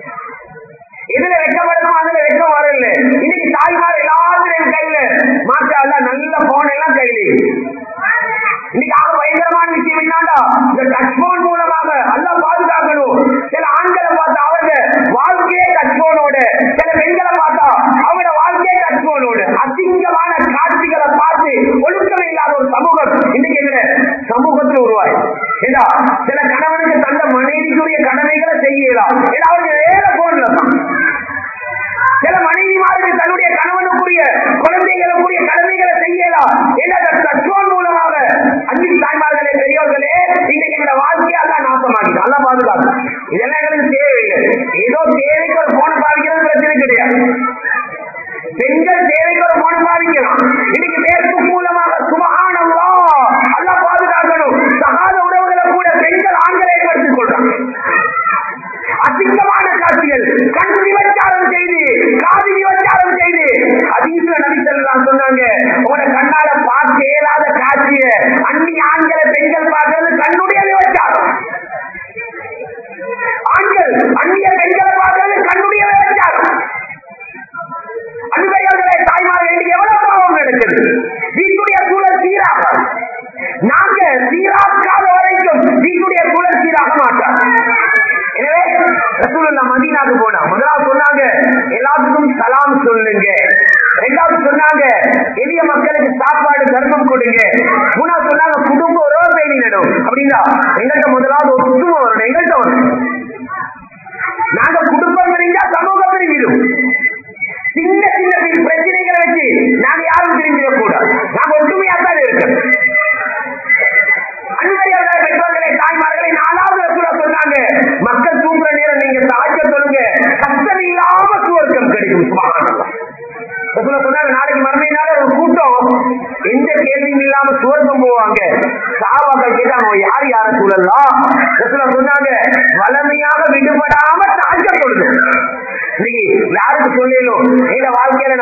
எதுல வெட்டப்படணுமோ அதுல வெட்டம் வரல இன்னைக்கு தாய்மார் எல்லாத்துலயும் கையில மாற்றா நல்ல போன் எல்லாம் கையில இன்னைக்கு ஆக பயங்கரமான விஷயம் என்னடா இந்த டச் போன் மூலமாக எல்லாம் பாதுகாக்கணும் சில ஆண்களை பார்த்தா அவங்க வாழ்க்கையே டச் போனோட சில பெண்களை பார்த்தா அவங்களோட வாழ்க்கையே டச் போனோட அசிங்கமான காட்சிகளை பார்த்து ஒழுக்கம் இல்லாத ஒரு சமூகம் இன்னைக்கு எங்க சமூகத்தில் உருவாய் ஏண்டா சில கணவனுக்கு தந்த மனைவிக்குரிய கடமைகளை செய்யலாம் ஏன்னா அவருக்கு வேற போன்ல தான் சில மனைவிமாருக்கு தன்னுடைய கணவனுக்குரிய குழந்தைகளுக்குரிய கடமைகளை செய்யலாம் என்ன தத்துவம் மூலமாக அன்பின் தாய்மார்களே பெரியவர்களே இன்னைக்கு எங்க வாழ்க்கையை எல்லாம் நாசமாகிடும் நல்லா பாதுகாப்பு இதெல்லாம் எங்களுக்கு தேவையில்லை ஏதோ தேவைக்கு ஒரு போன பாதிக்கிறது பிரச்சனை கிடையாது பெண்கள் தேவைக்கு ஒரு போன பாதிக்கலாம் இன்னைக்கு பேஸ்புக் மூலமாக சுபகானவா எல்லாம் பாதுகாக்கணும் சகாத உறவுகளை கூட பெண்கள் ஆண்களை ஏற்படுத்திக் கொள்றாங்க அசிங்கமான காட்சிகள் கண் விபச்சாரம் செய்து காது விபச்சாரம் செய்து அதீஸ்வர நபி செல்லாம் சொன்னாங்க உங்களோட கண்ணால பார்க்க இயலாத காட்சிய அந்நி ஆண்களை பெண்கள் பார்க்கறது கண்ணுடைய விபச்சாரம் ஆண்கள் அந்நிய பெண்களை பார்க்கறது கண்ணுடைய விபச்சாரம் அன்பையர்களே தாய்மார்கள் இன்னைக்கு எவ்வளவு பாவம் நடக்குது வீட்டுடைய சூழல் சீராக நாங்க சீராக்காத வரைக்கும் வீட்டுடைய சூழல் சீராக மாட்டார் எனவே ரசூலுல்லா மதீனாக்கு போனா முதலாவது சொன்னாங்க எல்லாத்துக்கும் சலாம் சொல்லுங்க ரெண்டாவது சொன்னாங்க எளிய மக்களுக்கு சாப்பாடு தர்மம் கொடுங்க மூணாவது சொன்னாங்க குடும்ப உறவு பேணி நடும் அப்படின்னா எங்கள்கிட்ட முதலாவது ஒத்துமை வரணும் எங்கள்கிட்ட வரணும் நாங்க குடும்பம் பிரிஞ்சா சமூகம் பிரிஞ்சிடும் சின்ன சின்ன பிரச்சனைகளை வச்சு நாங்க யாரும் பிரிஞ்சிடக்கூடாது நாங்க ஒற்றுமையா தான் இருக்கோம் அன்பையர்களே பெற்றோர்களே தாய்மார்களை நாலாவது ரசூலா சொன்னாங்க மக்கள் தூங்குற நேரம் நீங்க தாய்க்க சொல்லுங்க கஷ்டம் இல்லாம சுவர்க்கம் கிடைக்கும் சுபஹானல்லாஹ் ரசூலா சொன்னாங்க நாளைக்கு மறுமையினால ஒரு கூட்டம் எந்த கேள்வியும் இல்லாம சுவர்க்கம் போவாங்க சாவாக்கள் கேட்டாங்க யார் யார சூழல்லாம் ரசூலா சொன்னாங்க வளமையாக விடுபடாம தாய்க்க சொல்லுங்க இன்னைக்கு யாருக்கு சொல்லலும் எங்க வாழ்க்கையில நான்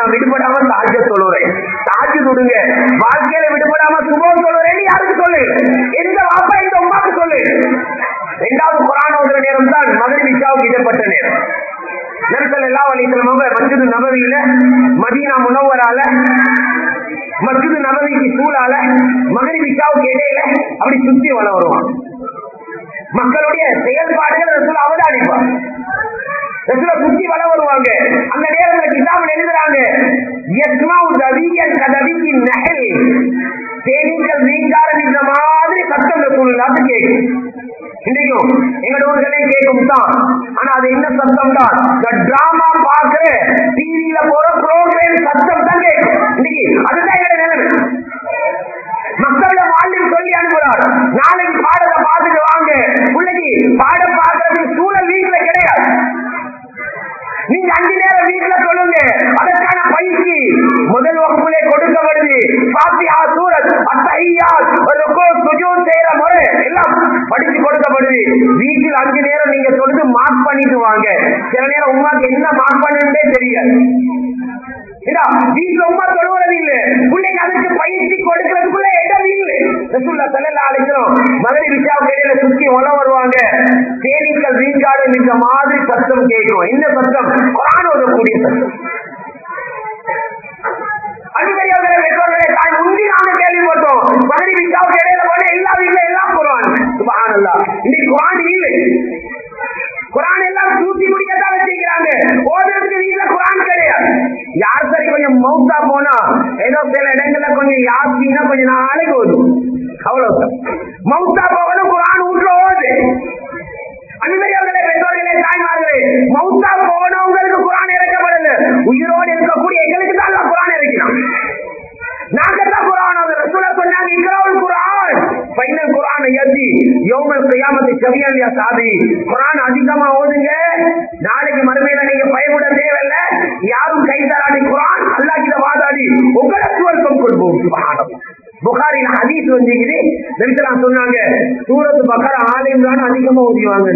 நான் விடுபடாம தாஜ சொல்லுறேன் தாஜு விடுங்க வாழ்க்கையில விடுபடாம சுபம் சொல்லுறேன்னு யாருக்கு சொல்லு எந்த வாப்பா எந்த உமாக்கு சொல்லு இரண்டாவது குரான் ஓதுற நேரம் தான் மதுரை விசாவுக்கு இடப்பட்ட நேரம் நெருக்கல் எல்லா வழித்தலமாக மஸ்ஜிது நபவியில மதீனா முனவரால மஸ்ஜிது நபவிக்கு சூழால மதுரை விசாவுக்கு இடையில அப்படி சுத்தி வள வருவான் மக்களுடைய செயல்பாடுகள் ரசூல் அவதானிப்பார் ரசூல சுத்தி வள வருவாங்க அந்த நேரத்துல கிதாபில் எழுதுறாங்க யஸ்மாவு தவியன் கதவியின் நகல் தேனீக்கள் நீங்காரம் இந்த மாதிரி சத்தம் ரசூலுல்லாத்து கேட்கும் இன்றைக்கும் எங்க ஊர்களையும் கேட்கும் தான் ஆனா அது என்ன சத்தம் தான் இந்த டிராமா பாக்குற டிவியில போற ப்ரோக்ராம் சத்தம் தான் கேட்கும் இன்னைக்கு அதுதான் எங்க நிலைமை மக்கள வாழ்வில் சொல்லி அனுப்புறார் நாளைக்கு பாடத்தை பார்த்துட்டு வாங்க பிள்ளைக்கு பாடம் பார்க்கறதுக்கு சூழல் வீட்டுல கிடையாது நீங்க அஞ்சு நேரம் வீட்டுல சொல்லுங்க அதற்கான பயிற்சி முதல் வகுப்பிலே கொடுக்கப்படுது பாத்தியா சூரத் அத்தையா சுஜூத் செய்யற முறை எல்லாம் படிச்சு கொடுக்கப்படுது வீட்டில் அஞ்சு நேரம் நீங்க சொல்லிட்டு மார்க் பண்ணிட்டு வாங்க சில நேரம் உமாக்கு என்ன மார்க் பண்ணுன்றே தெரியாது இதா, வீட்டுல உமா தொழுவது இல்ல பிள்ளைங்க அதுக்கு பயிற்சி கொடுக்கறதுக்குள்ள இடம் இல்லை ரசூல்லா ஸல்லல்லாஹு அலைஹி வஸல்லம் மதுரை விஷாவுக்கு இடையில சுத்தி உல வருவாங்க தேனீக்கள் வீங்காடு இந்த மாதிரி சத்தம் கேட்கும் என்ன சத்தம் குரான் ஓதக்கூடிய சத்தம் அன்பையவர்களே பெற்றோர்களே தாய் முந்தி நாங்க கேள்விப்பட்டோம் மதுரை விஷாவுக்கு இடையில போன எல்லா வீட்டுல எல்லாம் குரான் சுபஹானல்லாஹ் இன்னைக்கு குரான் இல்லை குரான் எல்லாம் தூக்கி முடிக்கத்தான் வச்சிருக்கிறாங்க ஓதுறதுக்கு வீட்டுல குரான் கிடையாது யார் சரி கொஞ்சம் மவுத்தா போனா ஏதோ சில இடங்கள்ல கொஞ்சம் யாசினா கொஞ்சம் நாளைக்கு ஓதும் அவ்வளவு மவுத்தா போகணும் குரான் வீட்டுல ஓது அன்பையவர்களே பெற்றோர்களே தாய்மார்களே மவுத்தா போனவங்களுக்கு குரான் இறக்கப்படல உயிரோடு இருக்கக்கூடிய எங்களுக்கு தான் அல்லாஹ் குரான் இறக்கினான் நாங்க தான் குரான் அது ரசூலா சொன்னாங்க இக்ராவுல் குரான் ஃபைனல் குரான் யதி யௌமல் கியாமத்தி சவியல் யா சாதி குரான் அதிகமா ஓதுங்க நாளைக்கு மறுமையில நீங்க பயப்பட தேவையில்ல யாரும் கை தராடி குரான் அல்லாஹ் கிட்ட வாதாடி உங்களை சுவர்க்கம் கொடுப்போம் சுபஹானல்லாஹ் புகாரின் ஹதீஸ் வந்துக்குது நபிசலாம் சொன்னாங்க சூரத்து பக்கர ஆல் இம்ரான் அதிகமா ஓதிவாங்க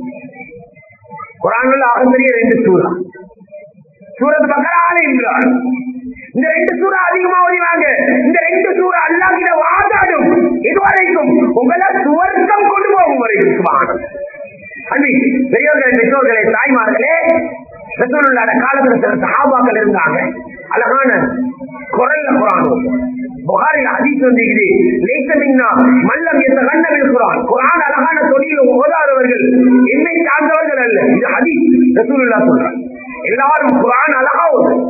குரான்ல ஆகப்பெரிய ரெண்டு சூறா சூரத்து பக்கர ஆல் இம்ரான் இந்த ரெண்டு சூறா அதிகமா ஓதிவாங்க இந்த ரெண்டு சூறா அல்லாஹ் கிட்ட வாதாடும் இதுவரைக்கும் உங்களை சுவர்க்கம் கொண்டு போகும் வரைக்கும் சுபஹானல்லாஹ் அன்பி பெரியவர்களே பெற்றோர்களே தாய்மார்களே ரசூலுல்லாஹ் காலத்துல சில சஹாபாக்கள் இருந்தாங்க அழகான குரல்ல குரான் புகாரில் ஹதீஸ் வந்திருக்குது லேச மின்னா மல்லம் எத்த கண்ணவில் குரான் குரான் அழகான தொழில் ஓதாதவர்கள் என்னை சார்ந்தவர்கள் அல்ல இது ஹதீஸ் ரசூலுல்லாஹ் சொல்றாங்க எல்லாரும் குரான் அழகா ஓதும்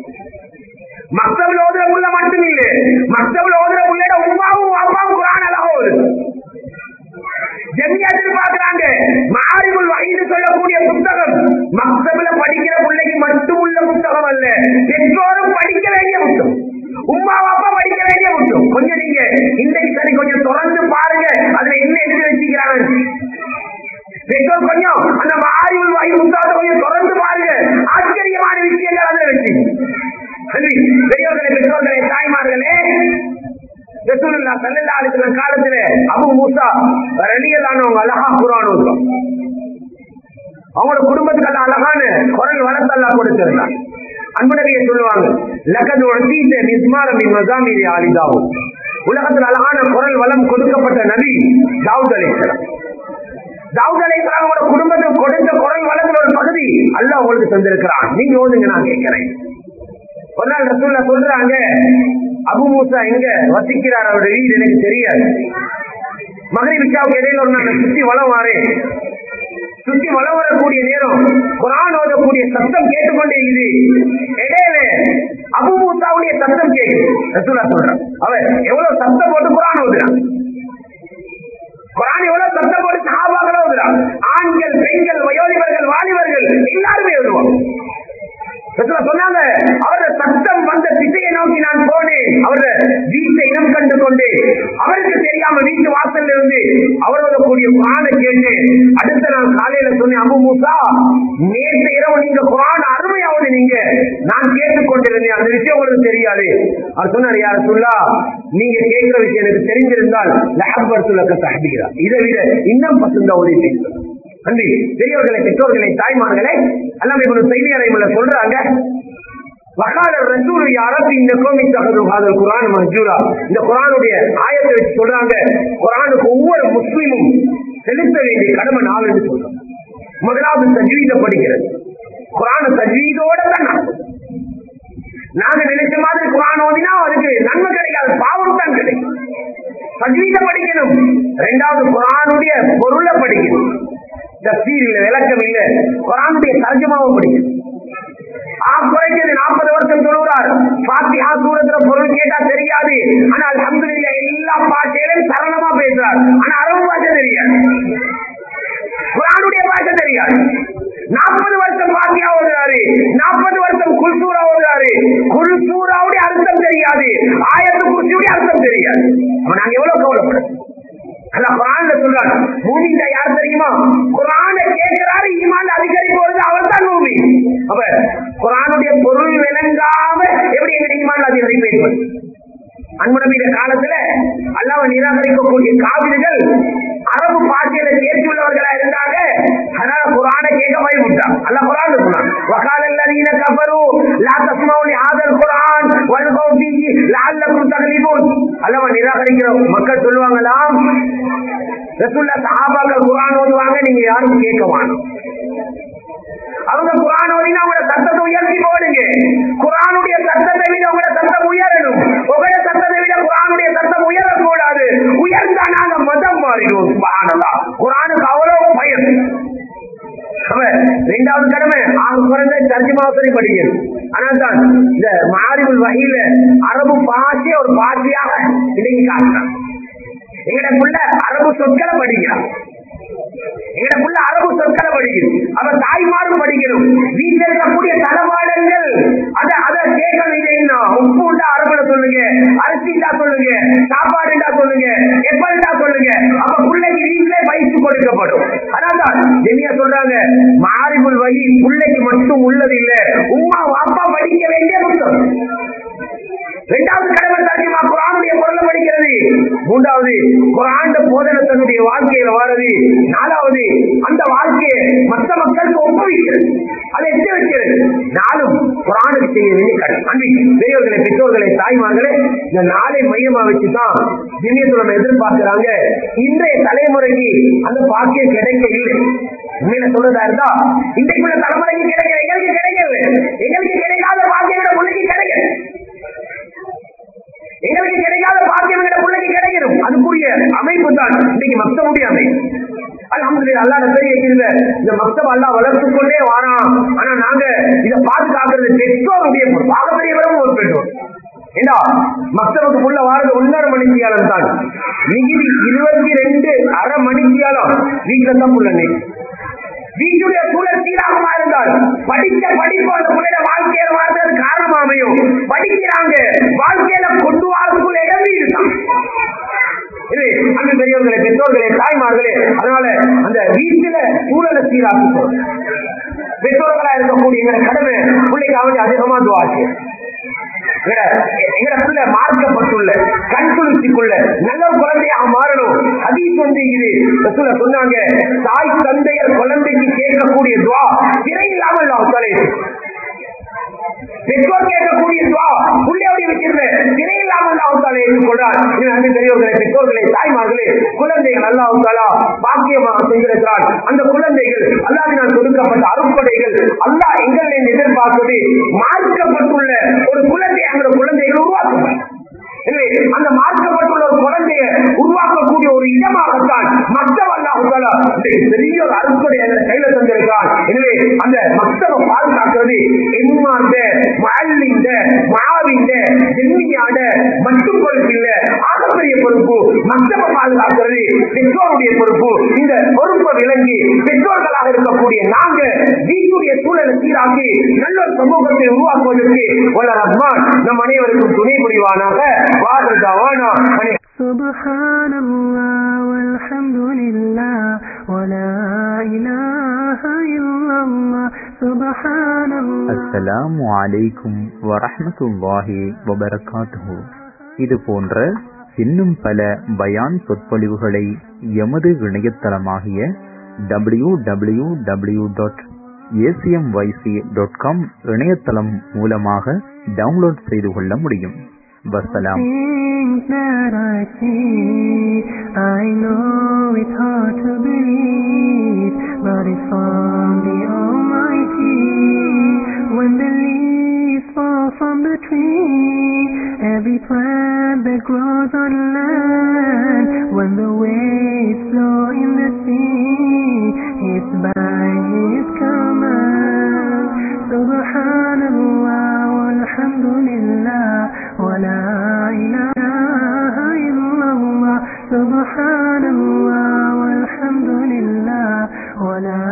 மக்தபில் ஓதுற புள்ள மட்டும் இல்லை மக்தபில் ஓதுற புள்ளையோட உமாவும் அப்பாவும் குரான் அழகா ஓதும் ஜெமியாத்தில் பாக்குறாங்க மாறிமுல் வகைன்னு சொல்லக்கூடிய புத்தகம் மக்தபில படிக்கிற பிள்ளைக்கு மட்டும் உள்ள புத்தகம் அல்ல பெற்றோரும் படிக்க வேண்டிய புத்தகம் உமா அப்பா படிக்க வேண்டிய புத்தகம் கொஞ்சம் நீங்க இன்றைக்கு சரி கொஞ்சம் தொடர்ந்து பாருங்க அதுல என்ன எழுதி வச்சுக்கிறாங்க பெற்றோர் கொஞ்சம் அந்த மாறிமுல் வகை புத்தகத்தை கொஞ்சம் தொடர்ந்து பாருங்க ஆச்சரியமான விஷயங்கள் அதுல வச்சு பெரியவர்களே பெற்றோர்களே தாய்மார்களே ரசூலுல்லா ஸல்லல்லாஹு அலைஹி வஸல்லம் காலத்துல அபூ மூசா ரலியல்லாஹு அழகா குர்ஆன் ஓதும் அவங்களோட குடும்பத்துக்கு அல்ல அழகான குரல் வளர்த்து அல்லாஹ் கொடுத்திருந்தார் அன்பு நபியை சொல்லுவாங்க லகது உசீத மிஸ்மார மின் மஸாமிரி ஆலி தாவூத் உலகத்தில் அழகான குரல் வளம் கொடுக்கப்பட்ட நபி தாவூத் அலைஹிஸ்ஸலாம் தாவூத் அலைஹிஸ்ஸலாம் அவங்களோட குடும்பத்துக்கு கொடுத்த குரல் வளத்துல ஒரு பகுதி அல்லாஹ் உங்களுக்கு தந்திருக்கிறான் நீங்க ஓதுங்க நான் கேட்கிறேன் ஒரு நாள் ரசூல்லா சொல்றாங்க அபு மூசா எங்க வசிக்கிறார் அவருடைய வீடு எனக்கு தெரியாது மகரி விசாவுக்கு இடையில ஒரு நாள் சுத்தி வளம் வாரேன் சுத்தி வளம் வரக்கூடிய நேரம் குரான் ஓதக்கூடிய சத்தம் கேட்டுக்கொண்டே இது இடையில அபு மூசாவுடைய சத்தம் கேட்குது ரசூலா சொல்றான் அவர் எவ்வளவு சத்தம் போட்டு குரான் ஓதுறான் குரான் எவ்வளவு சத்தம் போட்டு சாபாக்களை ஓதுறான் ஆண்கள் பெண்கள் வயோதிபர்கள் வாலிபர்கள் எல்லாருமே ஓதுவாங்க ரசூலா சொன்னாங்க அவரது சத்தம் வந்த திசையை நோக்கி நான் போனேன் அவரது வீட்டை இனம் கண்டு கொண்டு அவருக்கு தெரியாம வீட்டு வாசல்ல இருந்து அவரோட கூடிய குரானை கேட்டேன் அடுத்த நாள் காலையில சொன்னேன் அபு மூசா நேற்று இரவு நீங்க குரான் அருமையாவது நீங்க நான் கேட்டுக் கொண்டிருந்தேன் அந்த விஷயம் உங்களுக்கு தெரியாது அவர் சொன்னார் யார சொல்லா நீங்க கேட்கிற விஷயம் எனக்கு தெரிஞ்சிருந்தால் லஹப்பர் சுலக்க தஹபீரா இதை விட இன்னும் பசுந்த உதவி செய்கிறார் அன்றி பெரியவர்களை பெற்றோர்களை தாய்மார்களை எல்லாம் இவங்க செய்தி அறைமுள்ள சொல்றாங்க வகால ரசூல் யாரத் இந்த கோமி தகது ஹாதல் குரான் மஹ்ஜூரா இந்த குரானுடைய ஆயத்தை வச்சு சொல்றாங்க குரானுக்கு ஒவ்வொரு முஸ்லீமும் செலுத்த வேண்டிய கடமை நாள் என்று சொல்றாங்க முதலாவது தஜ்வீத படிக்கிறது குரான தஜ்வீதோட தான் நடக்கும். நாங்க நினைச்ச மாதிரி குரான் ஓதினா அதுக்கு நன்மை கிடைக்காது பாவம் தான் கிடைக்கும் தஜ்வீத படிக்கணும் இரண்டாவது குரானுடைய பொருளை படிக்கணும் தப்சீர் இல்ல விளக்கம் இல்ல குரானுடைய தர்ஜமாவை படிக்கணும் ஆ குறைஞ்சது நாற்பது வருஷம் சொல்லுகிறார் பாத்தியா சூரத்துல பொருள் கேட்டா தெரியாது ஆனா அல்ஹம்துலில்லாஹ் எல்லா பாஷையிலும் சரளமா பேசுறார் ஆனா அரபு பாஷை தெரியாது குரானுடைய பாஷை தெரியாது நாற்பது வருஷம் பாத்தியா ஓடுறாரு நாற்பது வருஷம் குல்சூரா ஓடுறாரு குல்சூராவுடைய அர்த்தம் தெரியாது ஆயிரத்து குர்சியுடைய அர்த்தம் தெரியாது அப்ப நாங்க எவ்வளவு கவலைப்படும் அதான் குரான்ல சொல்றாங்க மூமிங்க யார் தெரியுமா குரான கேட்கிறாரு ஈமான் அதிகரிப்பு வருது அவர் தான் மூமி அப்ப குரானுடைய பொருள் விளங்காம எப்படி எங்க ஈமான் அதிகரிப்பு ஏற்படும் அன்புநபிய காலத்துல அல்லாம நிராகரிக்கக்கூடிய காவிரிகள் அரபு பாஷையில தேர்ச்சி உள்ளவர்களா இருந்தாங்க அதனால குரான கேட்க பயமுட்டான் அல்ல குரான் சொன்னான் வகால الذين كفروا لا تسمعوا لهذا القرآن والغوا فيه لعلكم تغلبون அல்லாம நிராகரிக்கிற மக்கள் சொல்லுவாங்களாம் ரசூல்லா சஹாபாக்கள் குரான் ஓதுவாங்க நீங்க யாரும் கேட்க வேணும் அவங்க குரான் ஓதினா உங்களோட சத்தத்தை உயர்த்தி போடுங்க குரானுடைய சத்தத்தை விட உங்களோட சத்தம் உயரணும் உங்களோட சத்தத்தை விட குரானுடைய சத்தம் உயரக்கூடாது உயர்ந்தா நாங்க மதம் மாறிடுவோம் சுபஹானல்லா குரானுக்கு அவ்வளவு பயம் இரண்டாவது கடமை ஆக குறைந்த தர்ஜிமாசனை படிக்கணும் ஆனால் தான் இந்த மாறிவுள் வகையில அரபு பாஷை ஒரு பாஷையாக இன்னைக்கு காட்டுறான் எங்கட புள்ள அரபு சொற்களை படிக்கிறான் எங்களுக்குள்ள அரபு சொற்களை படிக்கணும் அவ தாய்மாரும் படிக்கணும் வீட்டில் இருக்கக்கூடிய தளவாடங்கள் அத அத கேட்கணும் இது என்ன உப்பு உண்டா அரபுல சொல்லுங்க அரிசிண்டா சொல்லுங்க சாப்பாடுண்டா சொல்லுங்க எப்பல்டா சொல்லுங்க அப்ப பிள்ளைக்கு வீட்டிலே பயிற்சி கொடுக்கப்படும் அதான் ஜெமியா சொல்றாங்க மாறிபுல் வகி பிள்ளைக்கு மட்டும் உள்ளது இல்ல உமா அப்பா படிக்க வேண்டிய புத்தகம் இரண்டாவது கடமை தர்ஜிமா குரானுடைய பொருளை படிக்கிறது மூன்றாவது குரான் போதனை தன்னுடைய வாழ்க்கையில வாரது நாலாவது அந்த வாழ்க்கையை மற்ற மக்களுக்கு ஒப்புவிக்கிறது அதை எட்டு வைக்கிறது நாளும் குரானுக்கு செய்ய வேண்டிய கடமை அன்பி பெரியவர்களை பெற்றோர்களை தாய்மார்களே இந்த நாளை மையமா வச்சுதான் திண்ணியத்துடன் எதிர்பார்க்கிறாங்க இன்றைய தலைமுறைக்கு அந்த பாக்கியம் கிடைக்க இல்லை உண்மையில சொல்றதா இருந்தா இன்றைக்குள்ள தலைமுறைக்கு கிடைக்கல எங்களுக்கு கிடைக்கல எங்களுக்கு கிடைக்காத பாக்கியம் விட பிள்ளைக்கு கிடைக்கல எங்களுக்கு கிடைக்காத பாக்கியம் எங்க பிள்ளைக்கு கிடைக்கணும் அதுக்குரிய அமைப்பு தான் இன்னைக்கு மக்தமுடைய அமைப்பு அல்ஹம்துலில்லாஹ் அல்லாஹ் பெரிய இருக்கிற இந்த மக்தம் அல்லாஹ் வளர்த்து கொண்டே வாரான் ஆனா நாங்க இதை பாதுகாக்கிறது பெற்றோருடைய பொறுப்பு. பாகப்பெரியவரும் ஒரு பெற்றோர் ஏண்டா மக்தவுக்கு உள்ள வாரது ஒன்னரை மணித்தியாலம் தான் மிகுதி இருபத்தி ரெண்டு அரை மணித்தியாலம் வீட்டுல தான் புள்ள வீட்டுடைய சூழல் சீராகமா இருந்தால் படித்த படிப்பு அந்த பிள்ளைய வாழ்க்கையில வாழ்றது காரணமா அமையும் படிக்கிறாங்க வாழ்க்கையில கொண்டு வாழ்றதுக்குள்ள இடமே இருக்கான் இது அந்த பெரியவர்களே பெற்றோர்களே தாய்மார்களே அதனால அந்த வீட்டுல சூழலை சீராக்கும் பெற்றோர்களா இருக்கக்கூடிய எங்களை கடமை பிள்ளைக்கு அவன் அதிகமா துவாச்சு எங்கட பிள்ளை மார்க்கப்பட்டுள்ள கண் குளிர்ச்சிக்குள்ள நல்ல ஒரு குழந்தையாக மாறணும் ஹதீஸ் வந்து இது ரசூல சொன்னாங்க தாய் தந்தையர் குழந்தைக்கு கேட்கக்கூடிய துவா திரை இல்லாமல் தலை பெற்றோர் கேட்கக்கூடிய துவா புள்ளையோடைய வச்சிருந்த திரை இல்லாமல் அவுத்தாலே சொல்றார் அன்பு பெரியவர்களே பெற்றோர்களே தாய்மார்களே குழந்தைகள் அல்லா அவுத்தாலா பாக்கியமாக செய்திருக்கிறார் அந்த குழந்தைகள் அல்லாவினால் கொடுக்கப்பட்ட அருட்கொடைகள் அல்லாஹ் எங்களை எதிர்பார்ப்பது மார்க்கப்பட்டுள்ள ஒரு குழந்தை அந்த குழந்தைகள் உருவாக்கப்படும் எனவே அந்த மார்க்கப்பட்டுள்ள ஒரு குழந்தைய உருவாக்கக்கூடிய ஒரு இடமாகத்தான் மக்தவ அல்லாஹால பெரிய ஒரு அறுப்படை கையில தந்திருக்கிறான் எனவே அந்த மக்தவ பாதுகாக்கிறது எம்மாந்த மல்லிந்த மாவிந்த ஜென்னியாட மட்டும் பொறுப்பு இல்ல ஆகப்பெரிய பொறுப்பு மக்தவ பாதுகாக்கிறது பெற்றோருடைய பொறுப்பு இந்த பொறுப்பை விளங்கி பெற்றோர்களாக இருக்கக்கூடிய நாங்க வீட்டுடைய சூழலை சீராக்கி நல்ல ஒரு சமூகத்தை உருவாக்குவதற்கு வல்ல ரஹ்மான் நம் அனைவருக்கும் துணை புரிவானாக வாசல் தவானா سبحان الله والحمد لله ولا إله إلا الله سبحان الله அஸ்ஸலாமு அலைக்கும் வரஹ்மத்துல்லாஹி வபரகாத்துஹு இது போன்ற இன்னும் பல பயான் சொற்பொழிவுகளை எமது இணையதளமாகிய W W W dot ACM YC dot com இணையதளம் மூலமாக டவுன்லோட் செய்து கொள்ள முடியும் வசலாம் Things that I see, I know it's hard to believe, but it's from the Almighty. When the leaves fall from the tree, every plant that grows on land, when the waves flow in the sea, it's by His command. Subhanallah walhamdulillah wa la ilaha illallah. Subhanallah walhamdulillah wa la